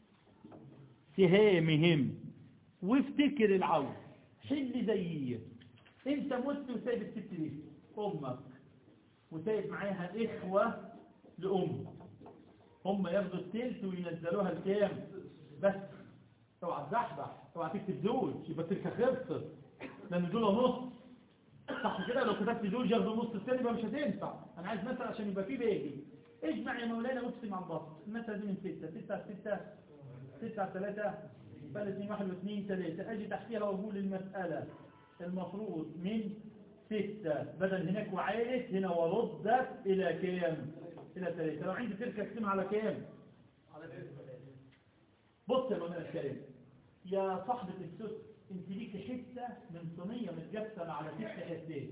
سهامهم وافتكر العون حل زيي انت مت وسايب الست دي امك وسايب معاها اخوة لام هم ياخدوا التلت وينزلوها الكام بس اوعى تزحزح اوعى تكتب زوج يبقى تلك خلصت لان دول نص صح كده لو كتبت زوج ياخدوا النص الثاني يبقى مش هتنفع انا عايز مثلا عشان يبقى فيه باقي اجمع يا مولانا واقسم على البسط المثل دي من 6 6 على 6 6 على 3 بل 2 1 و2 3 اجي تحتيها واقول المسألة المفروض من 6 بدل هناك وعائلت هنا وردت الى كام الى 3 لو عندي تلك اقسمها على كام بص يا مولانا الكريم يا صاحبة السوس انت ليكي حتة من صينية متقسمة على ست حتات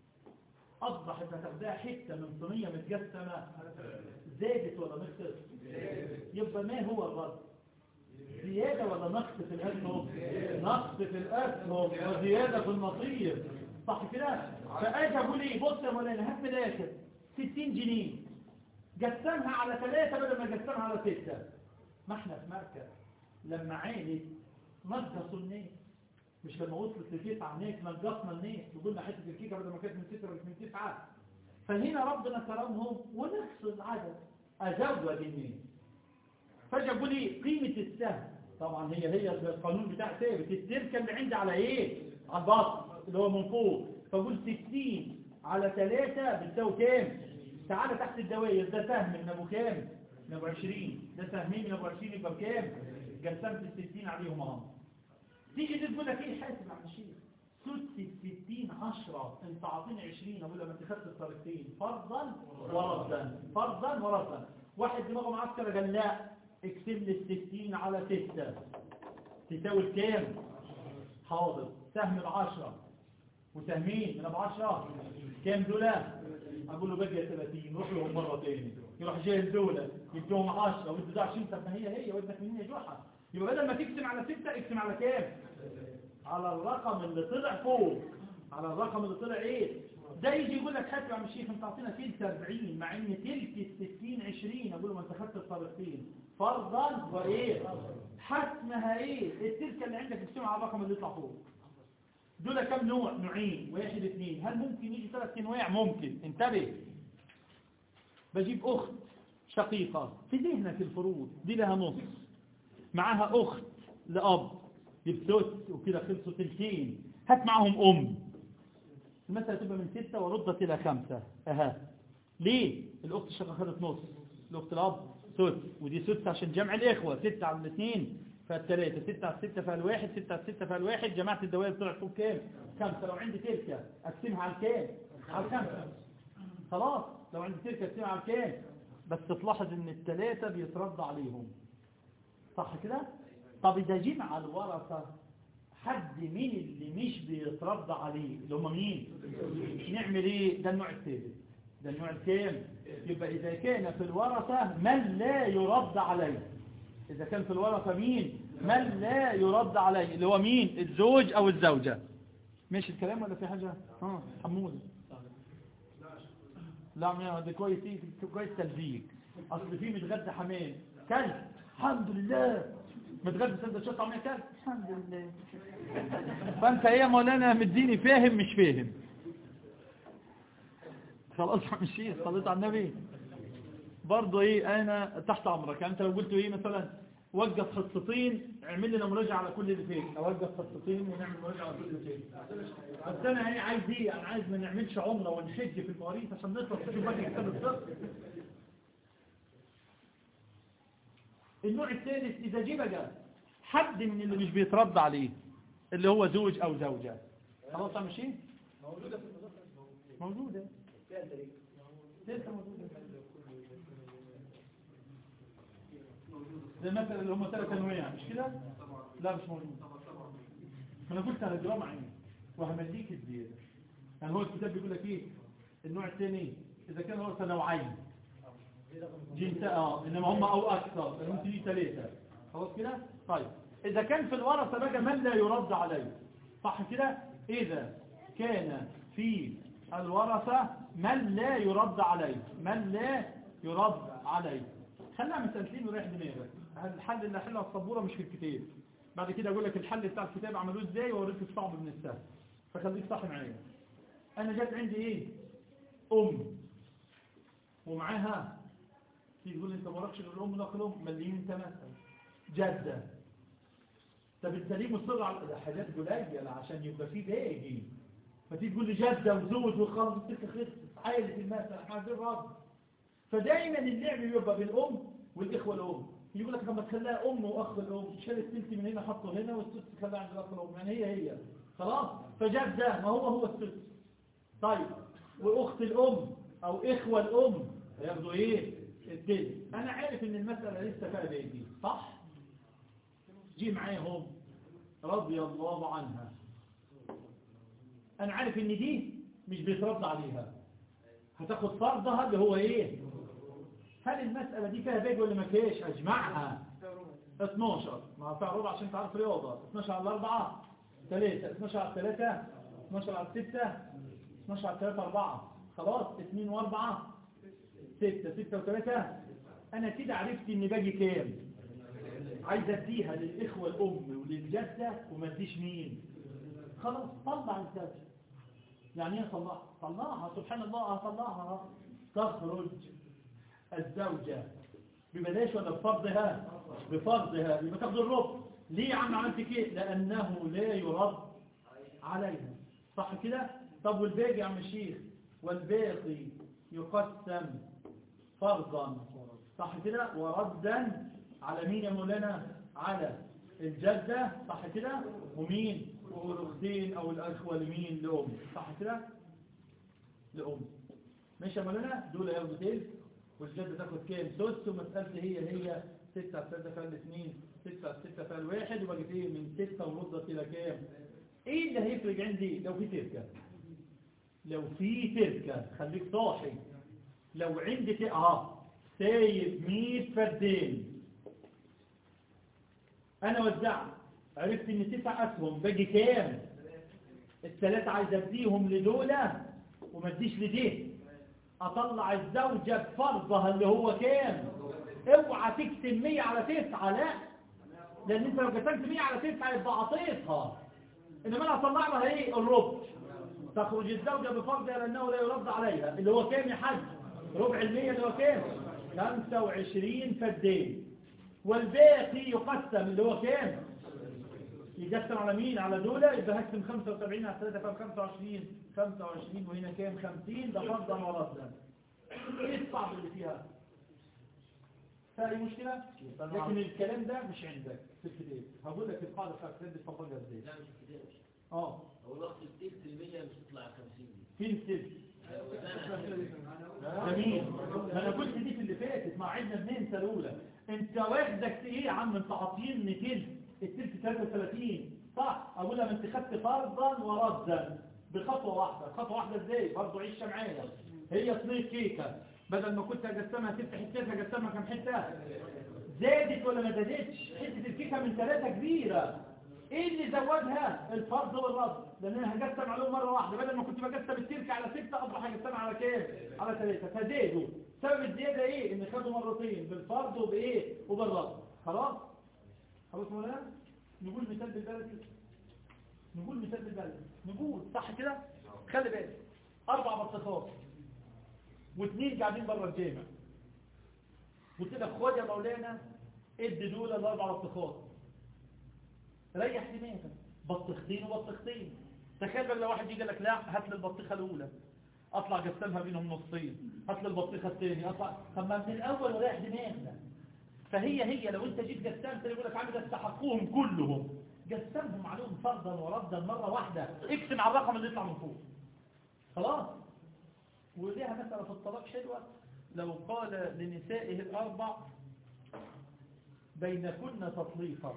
اصبحت هتاخدها حتة من صينية متقسمة زادت ولا نقصت يبقى ما هو الرد زيادة ولا نقص في الأسهم نقص في الأسهم وزيادة في المصير صح كده فأجي أقول إيه بص يا مولانا هات من الآخر 60 جنيه قسمها على ثلاثة بدل ما قسمها على ستة ما احنا في مركز لما عانت نقصوا الناس مش لما وصلت لتسعة ناس نقصنا الناس وقلنا حتة الكيكة بدل ما كانت من ستة بقت من تسعة فهنا ربنا كرمهم ونقص العدد أزود الناس فجأة لي قيمة السهم طبعا هي هي القانون بتاع ثابت التركة اللي عندي على ايه على البسط اللي هو من فوق فقول 60 على 3 بتساوي كام تعالى تحت الدوائر ده سهم من ابو كام من ابو 20 ده سهمين من ابو 20 يبقى بكام قسمت ال 60 عليهم اهو تيجي تقول لك ايه حاسب يا عم الشيخ سدس ال 60 10 انت عاطيني 20 اقول لما انت خدت الطريقتين فرضا وردا فرضا وردا واحد دماغه معسكر قال لا اكتب لي الستين على ستة تساوي الكام حاضر سهم بعشرة وسهمين من بعشرة كام دولة اقول له بقي 30 روح لهم مرة تاني يروح جاي الدولة يدوهم 10 وانت ده 20 طب ما هي هي ودك منين يا جحا يبقى بدل ما تقسم على ستة اقسم على كام على الرقم اللي طلع فوق على الرقم اللي طلع ايه ده يجي يقول لك حاسب يا عم الشيخ انت عطينا تلك 40 مع ان تلك ال 60 20 اقول له ما انت خدت الطريقتين فرضا وايه حسمها ايه التلك اللي عندك اجتمع على الرقم اللي يطلع فوق دول كم نوع نوعين واحد اثنين هل ممكن يجي ثلاث انواع ممكن انتبه بجيب اخت شقيقة في ذهنك الفروض دي لها نص معاها اخت لاب بثلث وكده خلصوا تلتين هات معاهم ام المسألة تبقى من ستة وردت إلى خمسة أها ليه الأخت الشقة خدت نص الأخت الأب سدس ودي سدس عشان جمع الإخوة ستة على الاثنين فالثلاثة ستة على ستة فالواحد ستة على ستة فالواحد جمعت الدوائر طلعت فوق كام خمسة لو عندي تلكة أقسمها على كام على خمسة خلاص لو عندي تلكة أقسمها على كام بس تلاحظ إن الثلاثة بيترد عليهم صح كده طب إذا جمع الورثة حد مين اللي مش بيترد عليه اللي هم مين نعمل ايه ده النوع الثالث ده النوع الكام يبقى اذا كان في الورثة من لا يرد عليه اذا كان في الورثة مين من لا يرد عليه اللي هو مين الزوج او الزوجة ماشي الكلام ولا في حاجة اه حمود لا ما ده كويس كويس تلزيق اصل في متغدى حمام كلب الحمد لله متغدى سندوتشات طعمية كام الحمد لله فانت ايه يا مولانا مديني فاهم مش فاهم خلاص مش ايه صليت على النبي برضه ايه انا تحت امرك يعني انت لو قلت ايه مثلا وقف حصتين اعمل لنا مراجعه على كل اللي فيه اوقف حصتين ونعمل مراجعه على كل اللي فيه بس انا ايه عايز ايه انا عايز ما نعملش عمره ونحج في المواريث عشان نخلص نشوف باقي كتاب الفقه النوع الثالث اذا جه بقى حد من اللي مش بيترد عليه اللي هو زوج او زوجه خلاص ماشي موجودة في المدرسة موجوده فيها دليل. لسه موجوده زي مثلا اللي هم ثلاث انواع مش كده لا مش موجود انا قلت على جرام عيني وهمليك الزياده يعني هو الكتاب بيقول لك ايه النوع الثاني اذا كان هو نوعين جنس اه انما هم او اكثر ممكن دي ثلاثه خلاص كده طيب اذا كان في الورثه بقى من لا يرد عليه صح كده اذا كان في الورثه من لا يرد عليه من لا يرد عليه خليها مسألتين وريح دماغك الحل اللي حلها السبوره مش في الكتاب بعد كده اقول لك الحل بتاع الكتاب عملوه ازاي واوريك الصعب من السهل فخليك صح معايا انا جات عندي ايه ام ومعاها تيجي تقول لي انت ما وراكش غير الام ناقل ام مليين انت مثلا جده طب انت ليه مصر على ده حاجات قليله عشان يبقى في باقي فتيجي تقول لي جده وزوج وخلاص السكه خلصت عائله المثل احنا عايزين رد فدايما اللعب بيبقى بالام والاخوه الام يقول لك لما تخليها ام واخ الام شال الثلث من هنا حطه هنا والثلث خلاه عند الاخ الام يعني هي هي خلاص فجده ما هو هو الثلث طيب واخت الام او اخوه الام هياخدوا ايه الثلث انا عارف ان المساله لسه فيها باقي صح جي معاهم رضي الله عنها انا عارف ان دي مش بيترد عليها هتاخد فرضها اللي هو ايه هل المسألة دي فيها باقي ولا ما فيهاش اجمعها 12 ما فيها ربع عشان تعرف رياضة 12 على 4 3 12 على 3 12 على 6 12 على 3 4 خلاص 2 و4 6 6 و3 انا كده عرفت ان باقي كام عايز اديها للاخوة الام وللجدة وما اديش مين خلاص طلع الزوج يعني ايه طلعها طلعها سبحان الله طلعها تخرج الزوجة ببلاش ولا بفرضها بفرضها يبقى تاخد الربع ليه يا عم عملت كده لأنه لا يرد عليها صح كده طب والباقي يا عم الشيخ والباقي يقسم فرضا صح كده وردا على مين يا مولانا على الجدة صح كده ومين والأختين أو الأخوة لمين لأم صح كده لأم ماشي يا مولانا دول ياخدوا تلت والجدة تاخد كام سدس ومسألتي هي هي 6 على 3 فعل 2 6 على 6 فعل 1 وبقت ايه من 6 ونص الى كام ايه اللي هيفرق عندي لو في تركة لو في تركة خليك صاحي لو عندي ت- اه سايب 100 فردين انا وزعت عرفت ان تسع اسهم باقي كام الثلاثة عايز اديهم لدولة وما اديش لديه اطلع الزوجة بفرضها اللي هو كام اوعى تقسم 100 على 9 لا لان انت لو قسمت 100 على 9 يبقى عطيتها انما انا هطلع لها ايه الربع تخرج الزوجة بفرضها لانه لا يرد عليها اللي هو كام يا حاج ربع المية اللي هو كام 25 فدين والباقي يقسم اللي هو كام يقسم على مين على دولة يبقى هقسم 75 على 3 فهم 25 25 وهنا كام 50 ده فرضا وردا ايه الصعب اللي فيها فاي مشكلة لكن الكلام ده مش عندك في الكتاب هقول لك القاعدة بتاعت الكتاب دي تطبقها ازاي لا مش كده اه هو الوقت التلت المية مش تطلع 50 دي فين السلك وزنها جميل ما انا قلت دي في اللي فاتت ما عدنا بننسى الاولى انت واخدك ايه يا عم انت عاطيني تلت التلت 33 صح اقول لما انت خدت فرضا وردا بخطوه واحده خطوه واحده ازاي برضه عيش معايا هي صينيه كيكه بدل ما كنت اقسمها ست حتات اقسمها كام حته زادت ولا ما زادتش حته الكيكه من ثلاثه كبيره ايه اللي زودها الفرض والرد لان انا هقسم عليهم مره واحده بدل ما كنت بقسم التركه على ستة اصبح هقسمها على كام على ثلاثه فزادوا سبب الزياده ايه ان خدوا مرتين بالفرض وبايه وبالرد خلاص خلاص مولانا نقول مثال بالبلد نقول مثال بالبلد نقول صح كده خلي بالك اربع بطيخات واثنين قاعدين بره الجامع قلت لك خد يا مولانا ادي دول الاربع بطيخات ريح دماغك بطيختين وبطيختين تخيل بقى لو واحد يجي لك لا هات لي البطيخه الاولى اطلع قسمها بينهم نصين هات لي البطيخه الثانيه اطلع طب ما من الاول وريح دماغنا فهي هي لو انت جيت قسمت يقول لك عامل استحقوهم كلهم قسمهم عليهم فرضا وردا مره واحده اقسم على الرقم اللي يطلع من فوق خلاص وليها مثلا في الطلاق حلوه لو قال لنسائه الاربع بينكن تطليقا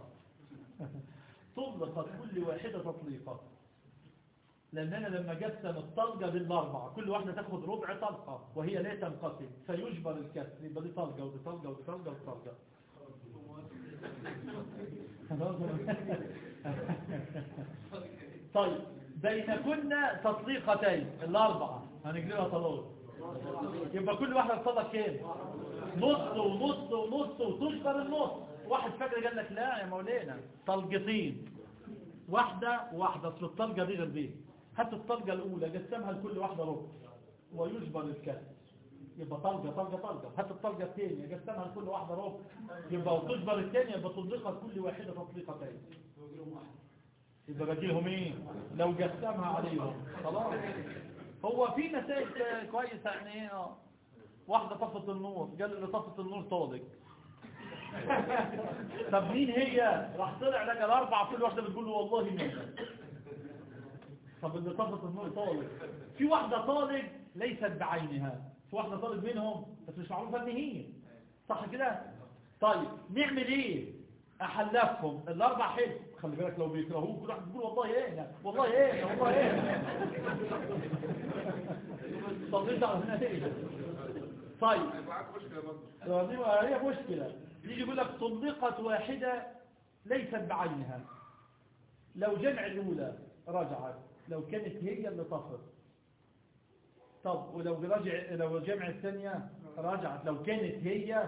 طلقت كل واحده تطليقا لأن أنا لما قسم الطلقة بالأربعة كل واحدة تاخد ربع طلقة وهي لا تنقسم فيجبر الكسر يبقى دي طلقة ودي طلقة ودي طلقة ودي طلقة طيب بينكن تطليقتين الأربعة هنجلبها طلاق يبقى كل واحدة تطلق كام نص ونص ونص وتجبر النص واحد فاكر قال لك لا يا مولانا طلقتين واحدة واحدة اصل الطلقة دي غير دي هات الطلقة الأولى قسمها لكل واحدة ربع ويجبر الكسر يبقى طلقة طلقة طلقة هات الطلقة الثانية قسمها لكل واحدة ربع يبقى وتجبر الثانية يبقى تطلقها كل واحدة تطليقتين يبقى بديلهم ايه لو قسمها عليهم خلاص هو في مسائل كويسة يعني ايه اه واحدة طفت النور قال اللي طفت النور طالق طب مين هي راح طلع لك الاربعة كل واحدة بتقول له والله مين طب اللي طفت النور طالق في واحدة طالق ليست بعينها في واحدة طالق منهم بس مش معروفة ان هي صح كده طيب نعمل ايه احلفهم الاربع حلو خلي بالك لو بيكرهوك كل واحد بيقول والله ايه والله ايه والله ايه طب على هنا ايه طيب دي هي مشكلة يجي يقول لك طلقت واحدة ليست بعينها لو جمع الأولى رجعت لو كانت هي اللي طفت طب ولو رجع لو جمع الثانية رجعت لو كانت هي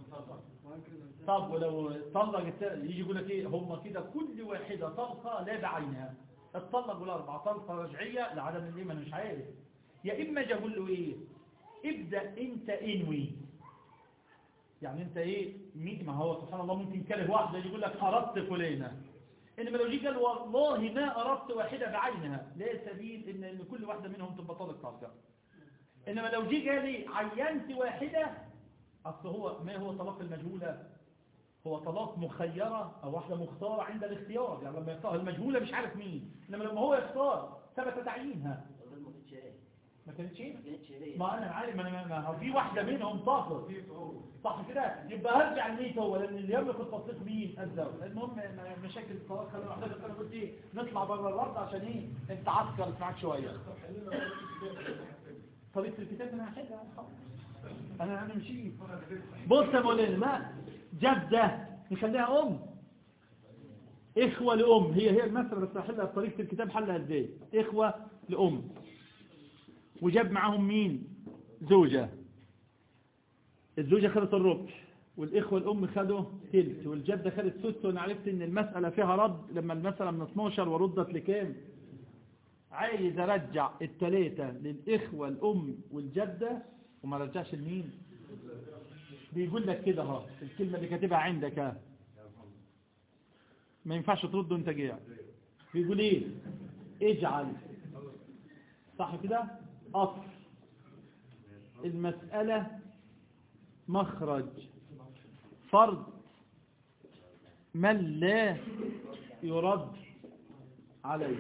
طب ولو طلق الثانية يجي يقول لك ايه هم كده كل واحدة طلقة لا بعينها الطلق والأربع طلقة رجعية لعدم الإيمان مش عارف يا إما جابوا له ايه ابدأ انت انوي يعني انت ايه مين ما هو سبحان الله ممكن كره واحدة يقول لك اردت فلانة انما لو جيت قال والله ما اردت واحدة بعينها لا سبيل ان, إن كل واحدة منهم تبقى طالق طلقة انما لو جي قال لي عينت واحدة اصل هو ما هو طلاق المجهولة هو طلاق مخيرة او واحدة مختارة عند الاختيار يعني لما يختار المجهولة مش عارف مين انما لما هو يختار ثبت تعيينها ما كانتش ايه ما انا عارف ما انا ما في واحده منهم طافت صح كده يبقى هرجع لميت هو لان اللي يملك التصديق مين الزوج المهم مشاكل الطلاق خلينا نحدد انا قلت ايه نطلع بره الرد عشان ايه انت عسكرت معاك شويه طريقه الكتاب انا هحلها انا انا مشيت بص يا مولانا ما جده نخليها ام اخوه لام هي هي المساله بس هحلها بطريقه الكتاب حلها ازاي اخوه لام وجاب معهم مين زوجة الزوجة خدت الربع والإخوة الأم خدوا تلت والجدة خدت ست وأنا عرفت إن المسألة فيها رد لما المسألة من 12 وردت لكام عايز أرجع التلاتة للإخوة الأم والجدة وما رجعش لمين بيقول لك كده ها الكلمة اللي كاتبها عندك ها ما ينفعش ترد وانت جاي بيقول ايه اجعل صح كده أصل المسألة مخرج فرض من لا يرد عليه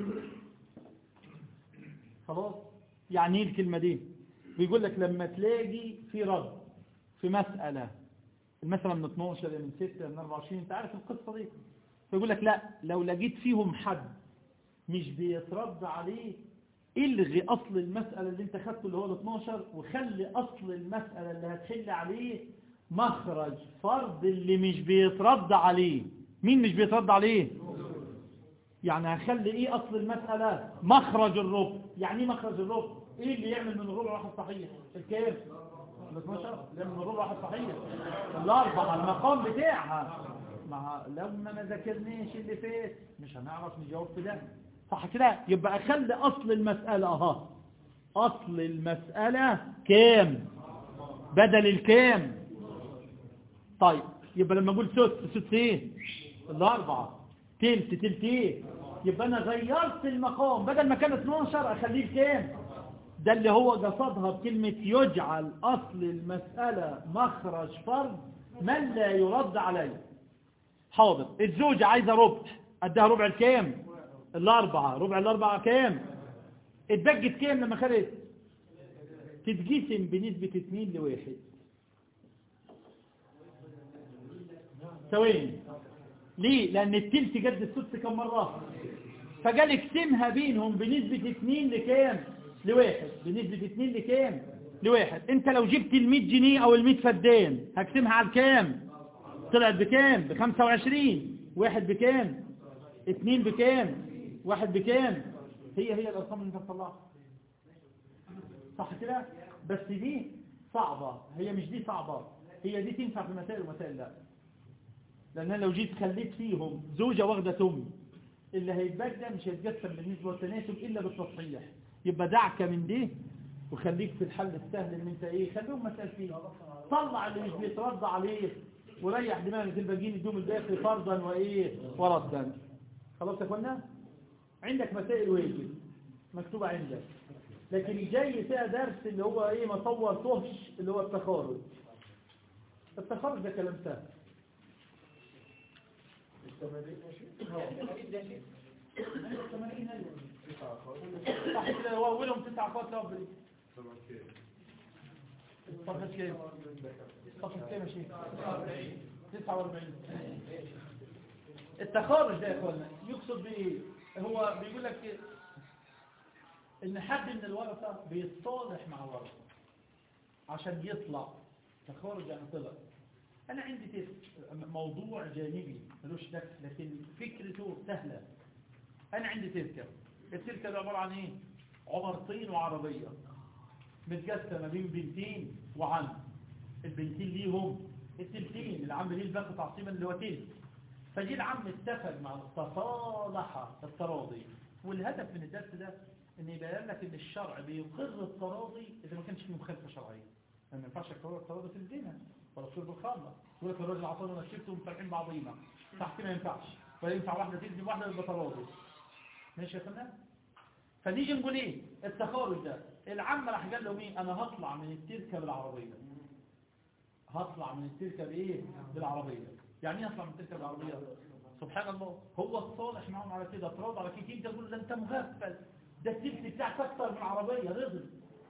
خلاص يعني ايه الكلمة دي بيقول لك لما تلاقي في رد في مسألة المسألة من 12 من 6 من 24 انت عارف القصة دي فيقول لك لا لو لقيت فيهم حد مش بيترد عليه الغي اصل المسألة اللي انت خدته اللي هو ال 12 وخلي اصل المسألة اللي هتحل عليه مخرج فرض اللي مش بيترد عليه مين مش بيترد عليه يعني هخلي ايه اصل المسألة مخرج الربع يعني ايه مخرج الربع ايه اللي يعمل من الربع واحد صحيح الكام ال 12 اللي يعمل من الربع واحد صحيح الاربعة المقام بتاعها مع لما ما ذاكرناش اللي فات مش هنعرف نجاوب في ده صح كده يبقى اخلي اصل المسألة اها اصل المسألة كام بدل الكام طيب يبقى لما اقول سدس سدس ايه الاربعة تلت تلت ايه يبقى انا غيرت المقام بدل ما كان 12 اخليه بكام ده اللي هو قصدها بكلمة يجعل اصل المسألة مخرج فرد من لا يرد عليه حاضر الزوجة عايزة ربع ادها ربع الكام الاربعة ربع الاربعة كام اتبجت كام لما خدت تتقسم بنسبة 2 لواحد ثواني ليه لان التلت جد السدس كم مرة فقال اقسمها بينهم بنسبة 2 لكام لواحد بنسبة 2 لكام لواحد انت لو جبت ال 100 جنيه او ال 100 فدان هقسمها على الكام طلعت بكام ب 25 واحد بكام اتنين بكام واحد بكام هي هي الارقام اللي انت بتطلعها صح كده بس دي صعبة هي مش دي صعبة هي دي تنفع في مسائل ومسائل لا لان انا لو جيت خليت فيهم زوجة واخدة تم اللي هيتبقى ده مش هيتقسم بالنسبة والتناسب الا بالتصحيح يبقى دعك من دي وخليك في الحل السهل ان انت ايه خليهم مسألتين طلع اللي مش بيترد عليه وريح دماغك الباقيين يدوم الباقي فرضا وايه وردا خلاص يا اخوانا عندك مسائل واجب مكتوبة عندك لكن الجاي فيها درس اللي هو ايه مصور طهش اللي هو التخارج التخارج ده كلام سهل صح كده هو اولهم تسع اخوات لا بريد صفحة كام صفحة كام يا شيخ 49 التخارج ده يا اخوانا يقصد بايه هو بيقول لك إيه؟ ان حد من الورثة بيتصالح مع ورثة عشان يطلع تخارج يعني طلع انا عندي تفك موضوع جانبي ملوش دخل لكن فكرته سهلة انا عندي تركة التركة ده عبارة عن ايه عمرتين وعربية متقسمة بين بنتين وعم البنتين ليهم التلتين العم ليه الباقي تعصيبا اللي هو تلت فجي العم اتفق مع تصالح التراضي والهدف من الدرس ده ان يبين لك ان الشرع بيقر التراضي اذا ما كانش فيه مخالفه شرعيه ما ينفعش تقرر التراضي في الزنا ولا في شرب الخمر يقول لك الراجل عطانا وانا شربت ومفرحين بعضينا تحت ما ينفعش ولا ينفع واحده تكذب واحده يبقى تراضي ماشي يا فندم فنيجي نقول ايه التخارج ده العم راح قال له مين انا هطلع من التركه بالعربيه هطلع من التركه بايه بالعربيه يعني ايه اطلع من التركه بالعربيه سبحان الله هو الصالح معهم على كده تراض على كده انت تقول ده انت مغفل ده التلت بتاعك اكتر من عربيه رضي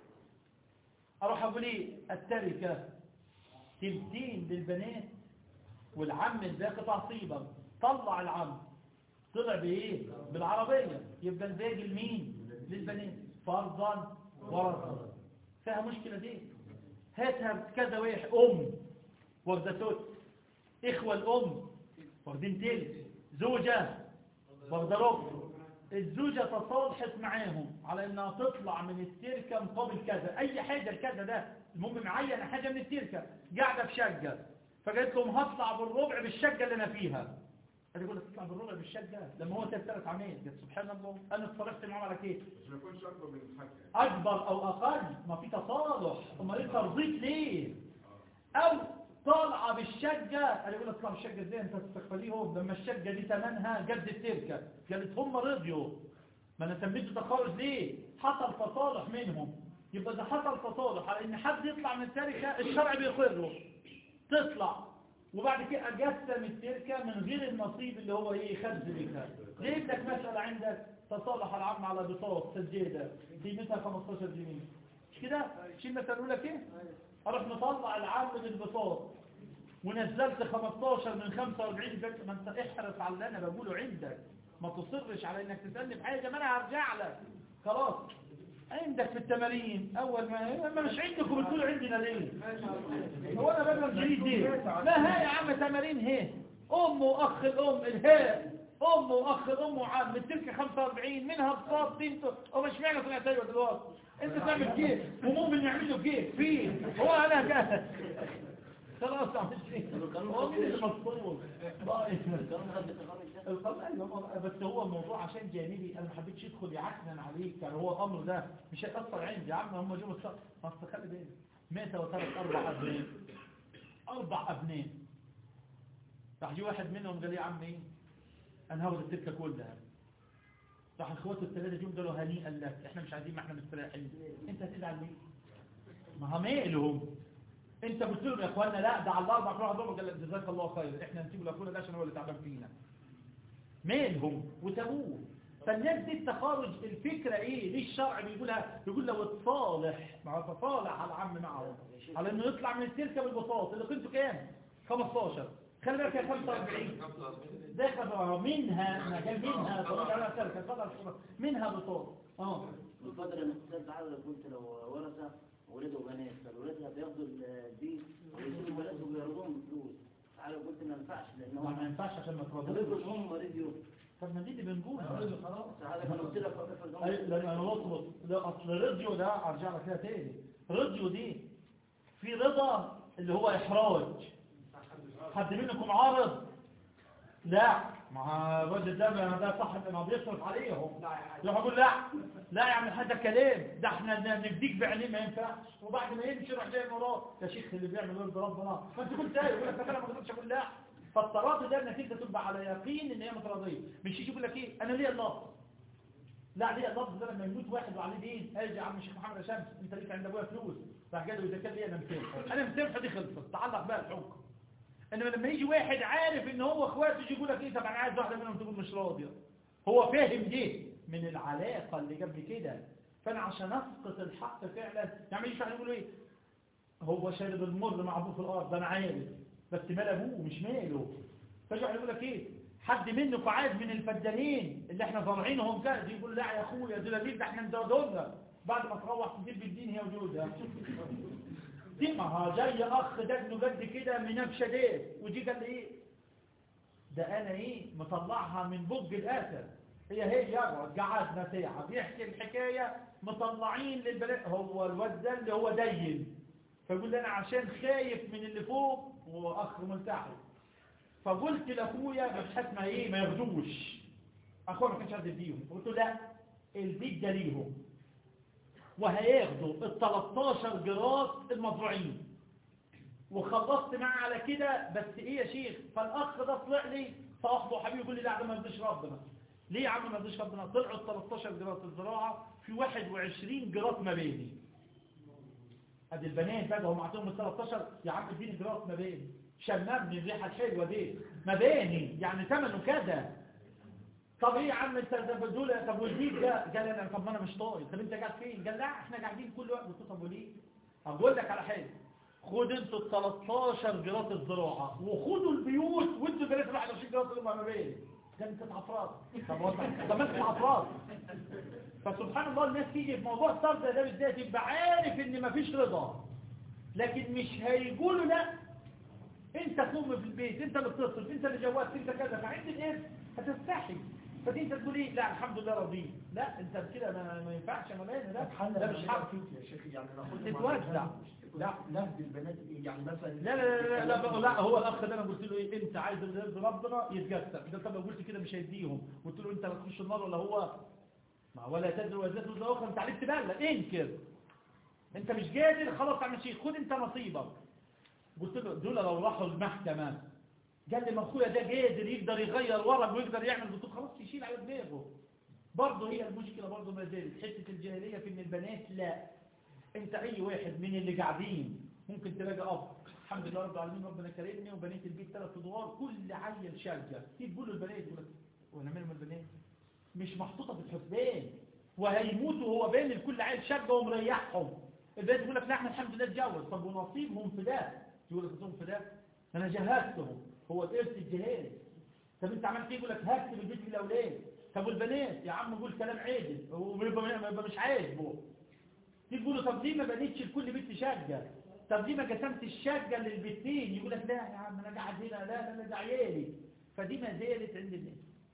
اروح اقول ايه التركه تلتين للبنات والعم الباقي تعصيبا طلع العم طلع بايه بالعربيه يبقى الباقي لمين للبنات فرضا ورثا فيها مشكله دي هاتها كذا واحد ام واخده توت اخوه الام واخدين تلت زوجه واخده ربع الزوجة تصالحت معاهم على انها تطلع من التركة مقابل كذا اي حاجة الكذا ده المهم معين حاجة من التركة قاعدة في شقة فقالت لهم هطلع بالربع بالشقة اللي انا فيها قال يقول لك تطلع بالربع بالشقة لما هو ثلاث عمين قلت سبحان الله انا اتصالحت معاهم على كيف مش ما يكونش اكبر من الحاجة اكبر او اقل ما في تصالح امال انت رضيت ليه او طالعه بالشقه قال يقول لك طلع بالشقه ازاي انت تستقبليهم لما الشقه دي ثمنها قد التركه قالت هم رضيوا ما انا سميته تخارج ليه حصل تصالح منهم يبقى ده حصل تصالح على ان حد يطلع من التركه الشرع بيقره تطلع وبعد كده اجسم التركه من غير النصيب اللي هو ايه خبز بيها جايب لك مساله عندك تصالح العم على بساط سجاده قيمتها 15 جنيه مش كده مش المساله الاولى كده اروح مطلع العام من البساط ونزلت 15 من 45 بك ما انت احرص على اللي انا بقوله عندك ما تصرش على انك تسالني في حاجه ما انا هرجع لك خلاص عندك في التمارين اول ما ما مش عندكم بتقولوا عندنا ليه هو انا بقرا جديد دي ما هي يا عم تمارين هي ام واخ الام الهاء ام واخ الام وعم التركه 45 منها بساط تنتو ومش معنى طلعت ايوه دلوقتي انت تعمل كيف ومؤمن يعمل له كيف فيه هو انا كده خلاص عملت ايه هو مين اللي مصطوب بقى القانون خد بالتقارب ده القضاء أيوة، بس هو الموضوع عشان جانبي انا ما حبيتش ادخل يعكنن عليك يعني هو الامر ده مش هيأثر عندي يا عم هم جابوا الصف اصل خلي بالك مات وترك اربع ابناء اربع ابناء راح جه واحد منهم قال لي يا عمي انا هاخد السكه كلها راح اخواته الثلاثه جم قالوا هنيئا لك احنا مش عايزين ما احنا مستريحين انت هتزعل ليه؟ ما هم مالهم انت قلت لهم يا اخوانا لا ده على الاربع كل واحد ضربه قال لك جزاك الله خير احنا نسيبه لاخونا ده عشان هو اللي تعبان فينا مالهم وسابوه فالناس دي التخارج الفكرة ايه ليه الشرع بيقولها بيقول لو اتصالح مع تصالح على العم معه على انه يطلع من التركة بالبساط اللي قيمته كام 15 خلي بالك يا 45 ده خبر منها انا قال منها طبعا على تركة طلع منها بساط اه الفترة من السنة تعالى كنت لو ورثة ولاد وبنات فالولاد بياخدوا البيت ويسيبوا البنات وبيعرضوهم بفلوس تعالى قلت ما ينفعش لان ما هم ينفعش عشان ما طب ترضوش هم رضيوا طب ما دي اللي بنقولها تعالى كان قلت لك وقف الجمهور أي- لان انا بطلب لا اصل راديو ده ارجع لك فيها تاني راديو دي في رضا اللي هو احراج حد منكم عارض لا ما الراجل ده ما ده صاحب ما بيصرف عليهم يروح يقول لا لا يا عم هذا كلام ده احنا نفديك بعينيه ما ينفعش وبعد ما يمشي يروح جاي من وراه يا شيخ اللي بيعمل ورد ربنا ما انت كنت ايه يقول لك انا ما اقدرش اقول لا فالتراضي ده انك انت تبقى على يقين ان هي متراضيه مش يجي يقول لك ايه انا ليا اللفظ لا ليه اللفظ ده لما يموت واحد وعليه دين اجي يا عم الشيخ محمد يا شمس انت ليك عند ابويا فلوس راح قال له اذا كان لي انا مسامحه انا مسامحه دي خلصت تعلق بقى الحكم انما لما يجي واحد عارف ان هو اخواته يجي يقول لك ايه طب انا عايز واحده منهم تقول مش راضيه هو فاهم دي من العلاقه اللي قبل كده فانا عشان اسقط الحق فعلا يعني يجي واحد يقول ايه هو شارب المر مع ابوه في الارض ده انا عارف بس مال ابوه مش ماله فيجي واحد يقول لك ايه حد منكم عايز من الفدانين اللي احنا زارعينهم كده يقول لا يا اخويا دول ده احنا ندودهم بعد ما تروح تجيب بالدين هي وجوزها دي ما ها جاي اخ دجنه قد كده منبشه ديت وجي قال لي ايه ده انا ايه مطلعها من بج الاسد هي هي يقعد قعدنا ساعه بيحكي الحكايه مطلعين للبنات هو الواد ده اللي هو دين فيقول لي انا عشان خايف من اللي فوق واخ ملتحي فقلت لاخويا مش اسمها ايه ما ياخدوش اخويا ما كانش عايز يديهم قلت له لا البيت ده ليهم وهياخدوا ال 13 جراس المزروعين وخلصت معاه على كده بس ايه يا شيخ فالاخ ده طلع لي صاحبه حبيبي يقول لي لا ده ما يرضيش ربنا ليه يا عم ما يرضيش ربنا طلعوا ال 13 جراس الزراعه في 21 جراس مباني ادي البنات بقى هم عطيهم ال 13 يا عم اديني جراس مباني شممني الريحه الحلوه دي مباني يعني ثمنه كذا طب ايه يا عم انت ده دول طب والبيت ده قال انا طب ما انا مش طايق طب انت قاعد فين قال لا احنا قاعدين كل وقت قلت له طب وليه اقول لك على حاجه خد انتوا ال 13 جرات الزراعه وخدوا البيوت وانتوا 23 جرات اللي هم مباني ده انت افراد طب والله طب ما انت افراد فسبحان الله الناس تيجي في موضوع الطرد ده بالذات يبقى عارف ان مفيش رضا لكن مش هيقولوا لا انت قوم في البيت انت اللي بتصرف انت اللي جوزت انت كذا فعند الارث هتستحي فدي انت تقول ايه لا الحمد لله راضي لا انت كده ما, ما ينفعش يا مولانا ده ده مش حق يا شيخ يعني ناخد تتوزع. لا نهدي البنات ايه يعني مثلا لا لا لا لا, لا, لا هو الاخ ده انا قلت له ايه انت عايز رزق ربنا يتجسد ده طب لو قلت كده مش هيديهم قلت له انت لا تخش النار ولا هو ما ولا تدري وزات وزا اخرى انت عليك تبلغ انكر انت مش قادر خلاص اعمل شيء خد انت نصيبك قلت له دول لو راحوا المحكمه قال لي ما اخويا ده قادر يقدر يغير ورق ويقدر يعمل قلت له خلاص يشيل على دماغه برضه هي المشكله برضه ما زالت حته الجاهليه في ان البنات لا انت اي واحد من اللي قاعدين ممكن تلاقي اب الحمد لله رب العالمين ربنا كرمني وبنيت البيت ثلاث ادوار كل عيل شقه تيجي تقول له البنات يقول لك وانا مالهم البنات مش محطوطه في الحسبان وهيموتوا وهو بين لكل عيل شقه ومريحهم البنات يقول لك لا احنا الحمد لله اتجوز طب ونصيبهم في ده يقول لك نصيبهم في ده انا جهزتهم هو الارث الجهاز طب انت عملت ايه يقول لك هكتب البيت للاولاد طب والبنات يا عم قول كلام عادل ويبقى مش عاجبه تيجي تقول له طب ليه ما بنيتش لكل بيت شقه طب ليه ما قسمت الشقه للبيتين يقول لك لا يا عم انا قاعد هنا لا لا انا ده عيالي فدي ما زالت عند الناس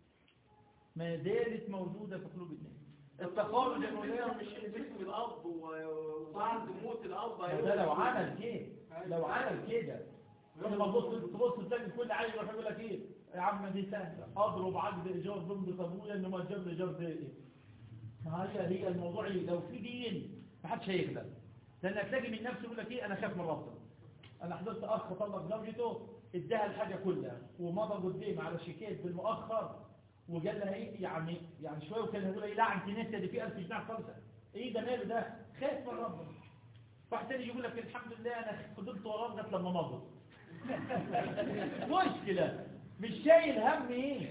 ما زالت موجوده في قلوب الناس التخارج يا مولانا مش باسم الاب و- وبعد موت الاب ده لو عمل كده لو عمل كده لما تبص تبص تلاقي كل عيل يروح يقول لك ايه يا عم دي سهله اضرب عقد ايجار ضمن ابويا انه ما جاب لي ايجار زي ايه هذا هي الموضوع إيه؟ لو في دين ما حدش هيغلب لانك تلاقي من نفسه يقول لك ايه انا خايف من ربنا انا حضرت اخ طلق زوجته اداها الحاجه كلها ومضى قدام على شيكات بالمؤخر وقال لها ايه يعني يعني شويه وكان يقول لي لا انت نسيت دي في 1000 جنيه خالصه ايه ده ماله ده خايف من ربنا واحد تاني يقول لك الحمد لله انا فضلت وراه لغايه لما مضى مشكله مش شايل هم ايه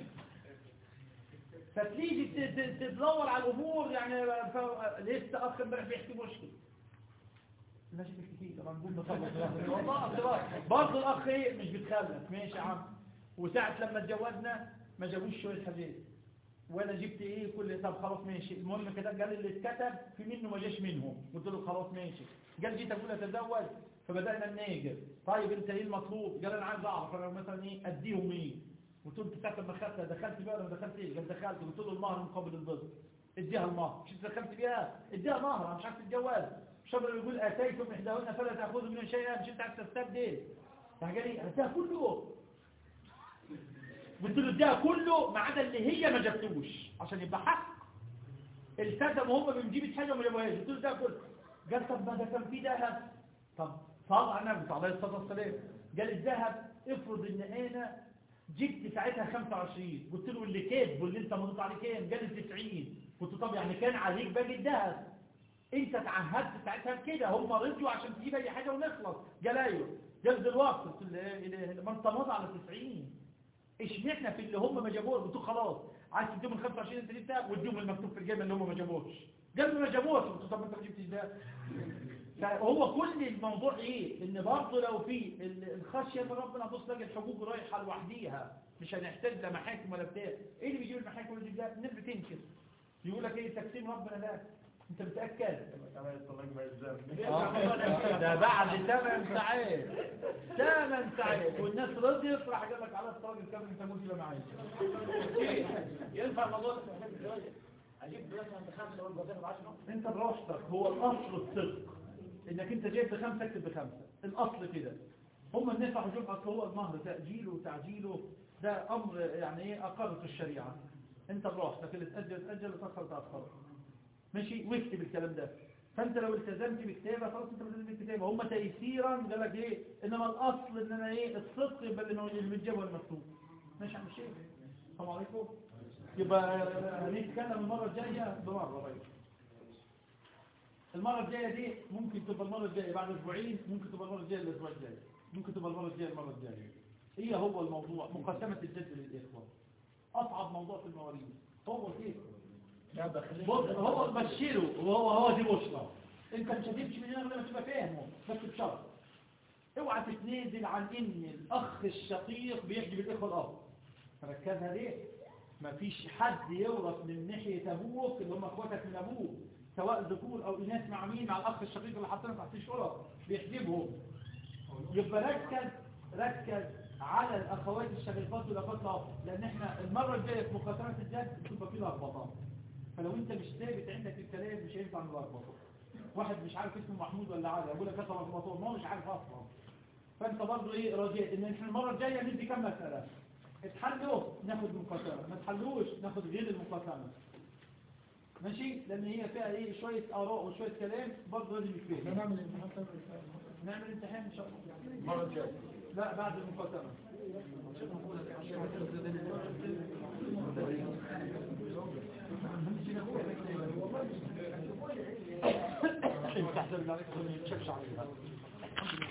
فتيجي ت- ت- تدور على الامور يعني ف- لسه اخ امبارح بيحكي مشكله ماشي كتير طبعا نقول نخلص والله أصل برضه الاخ ايه مش بيتخلف ماشي يا عم وساعه لما اتجوزنا ما جابوش شويه حاجات وانا جبت ايه كل طب خلاص ماشي المهم كده قال اللي اتكتب في منه ما جاش منهم قلت له خلاص ماشي قال جيت اقول اتزوج فبدانا نناجر طيب انت ايه المطلوب قال انا عايز اعرف انا مثلا ايه اديهم ايه قلت له انت ساعه لما خدتها دخلت بيها ولا ما دخلت ايه قال دخلت قلت له المهر مقابل البضع اديها المهر مش انت دخلت بيها اديها مهر انا مش عارف الجواز الشجر يقول اتيتم احداهن فلا تاخذوا من شيئا مش انت عارف تستبدل راح قال لي اديها كله قلت له اديها كله ما عدا اللي هي ما جابتوش عشان يبقى حق التزموا هم بنجيب حاجه وما جابوهاش قلت له ده كله قال طب ما ده كان في ذهب طب طبعا النبي عليه الصلاه والسلام قال الذهب افرض ان انا جبت ساعتها 25 قلت له اللي كاتبه اللي انت مضيت عليه كام قال لي 90 قلت له طب يعني كان عليك باقي الذهب انت اتعهدت ساعتها بكده هم رضيوا عشان تجيب اي حاجه ونخلص قال ايوه قال دلوقتي قلت له ايه إيه، ما انت ماضي على 90 اشمعنا في اللي هم ما جابوه قلت له خلاص عايز تديهم ال 25 انت جبتها واديهم المكتوب في الجيب اللي هم ما جابوش قال ما جابوش قلت له طب انت ما جبتش ده فهو كل الموضوع ايه ان برضه لو في ال- الخشيه من ربنا بص تلاقي الحقوق رايحه لوحديها مش هنحتاج لا محاكم ولا بتاع ايه اللي بيجيب المحاكم واللي بيجيب ده الناس بتنكر يقول لك ايه تقسيم ربنا ده انت متاكد آه، ده بعد 8 ساعات 8 ساعات والناس رضيت راح قال لك على الطاقه الكامل انت موت يبقى معايا ينفع الموضوع ده في الحاجات دلوقتي اجيب مثلا بخمسه واقول بضيف بعشره انت براحتك هو الاصل الصدق انك انت جايب بخمسه اكتب بخمسه الاصل كده هم الناس راحوا يشوفوا اصل هو المهر تاجيله وتعجيله ده امر يعني ايه اقرته الشريعه انت براحتك اللي تاجل تاجل وتاخر تاخر ماشي واكتب الكلام ده فانت لو التزمت بالكتابه خلاص انت ملتزم بالكتابه هم تيسيرا قال لك ايه انما الاصل ان انا ايه الصدق يبقى اللي موجود- اللي متجاب والمكتوب ماشي يا عم الشيخ السلام عليكم يبقى هنتكلم المره الجايه بمره طيب المرة الجاية دي ممكن تبقى المرة الجاية بعد اسبوعين ممكن تبقى المرة الجاية الاسبوع الجاي ممكن تبقى المرة الجاية المرة الجاية ايه هو الموضوع مقدمة الجد للإخوة أصعب موضوع في المواريث هو كده بص هو بشره وهو هو دي بشرى انت مش هتمشي من هنا غير ما تبقى فاهمه بس بشرط اوعى تتنازل عن ان الاخ الشقيق بيحجب الاخوه الاب ركزها ليه مفيش حد يورث من ناحيه ابوك اللي هم اخواتك من ابوك سواء ذكور او اناث مع مين مع الاخ الشقيق اللي حاطينه تحت الشرط بيحجبهم يبقى ركز ركز على الاخوات الشقيقات والاخوات الاب لان احنا المره الجايه في مقدمه الجد بتبقى فيه لخبطه فلو انت مش ثابت عندك الكلام مش هينفع نلخبطه واحد مش عارف اسمه محمود ولا علي اقول لك كتب لخبطه ما هو مش عارف اصلا فانت برضه ايه رجاء ان احنا المره الجايه ندي كام مساله اتحلوا ناخد مقاسمه ما اتحلوش ناخد غير المقاسمه ماشي لان هي فيها ايه شويه اراء وشويه كلام برضه لازم يتفهم نعمل امتحان نعمل امتحان ان شاء الله المرة الجاية لا بعد المقاسمه انت احسن من عليك ما تشكش عليها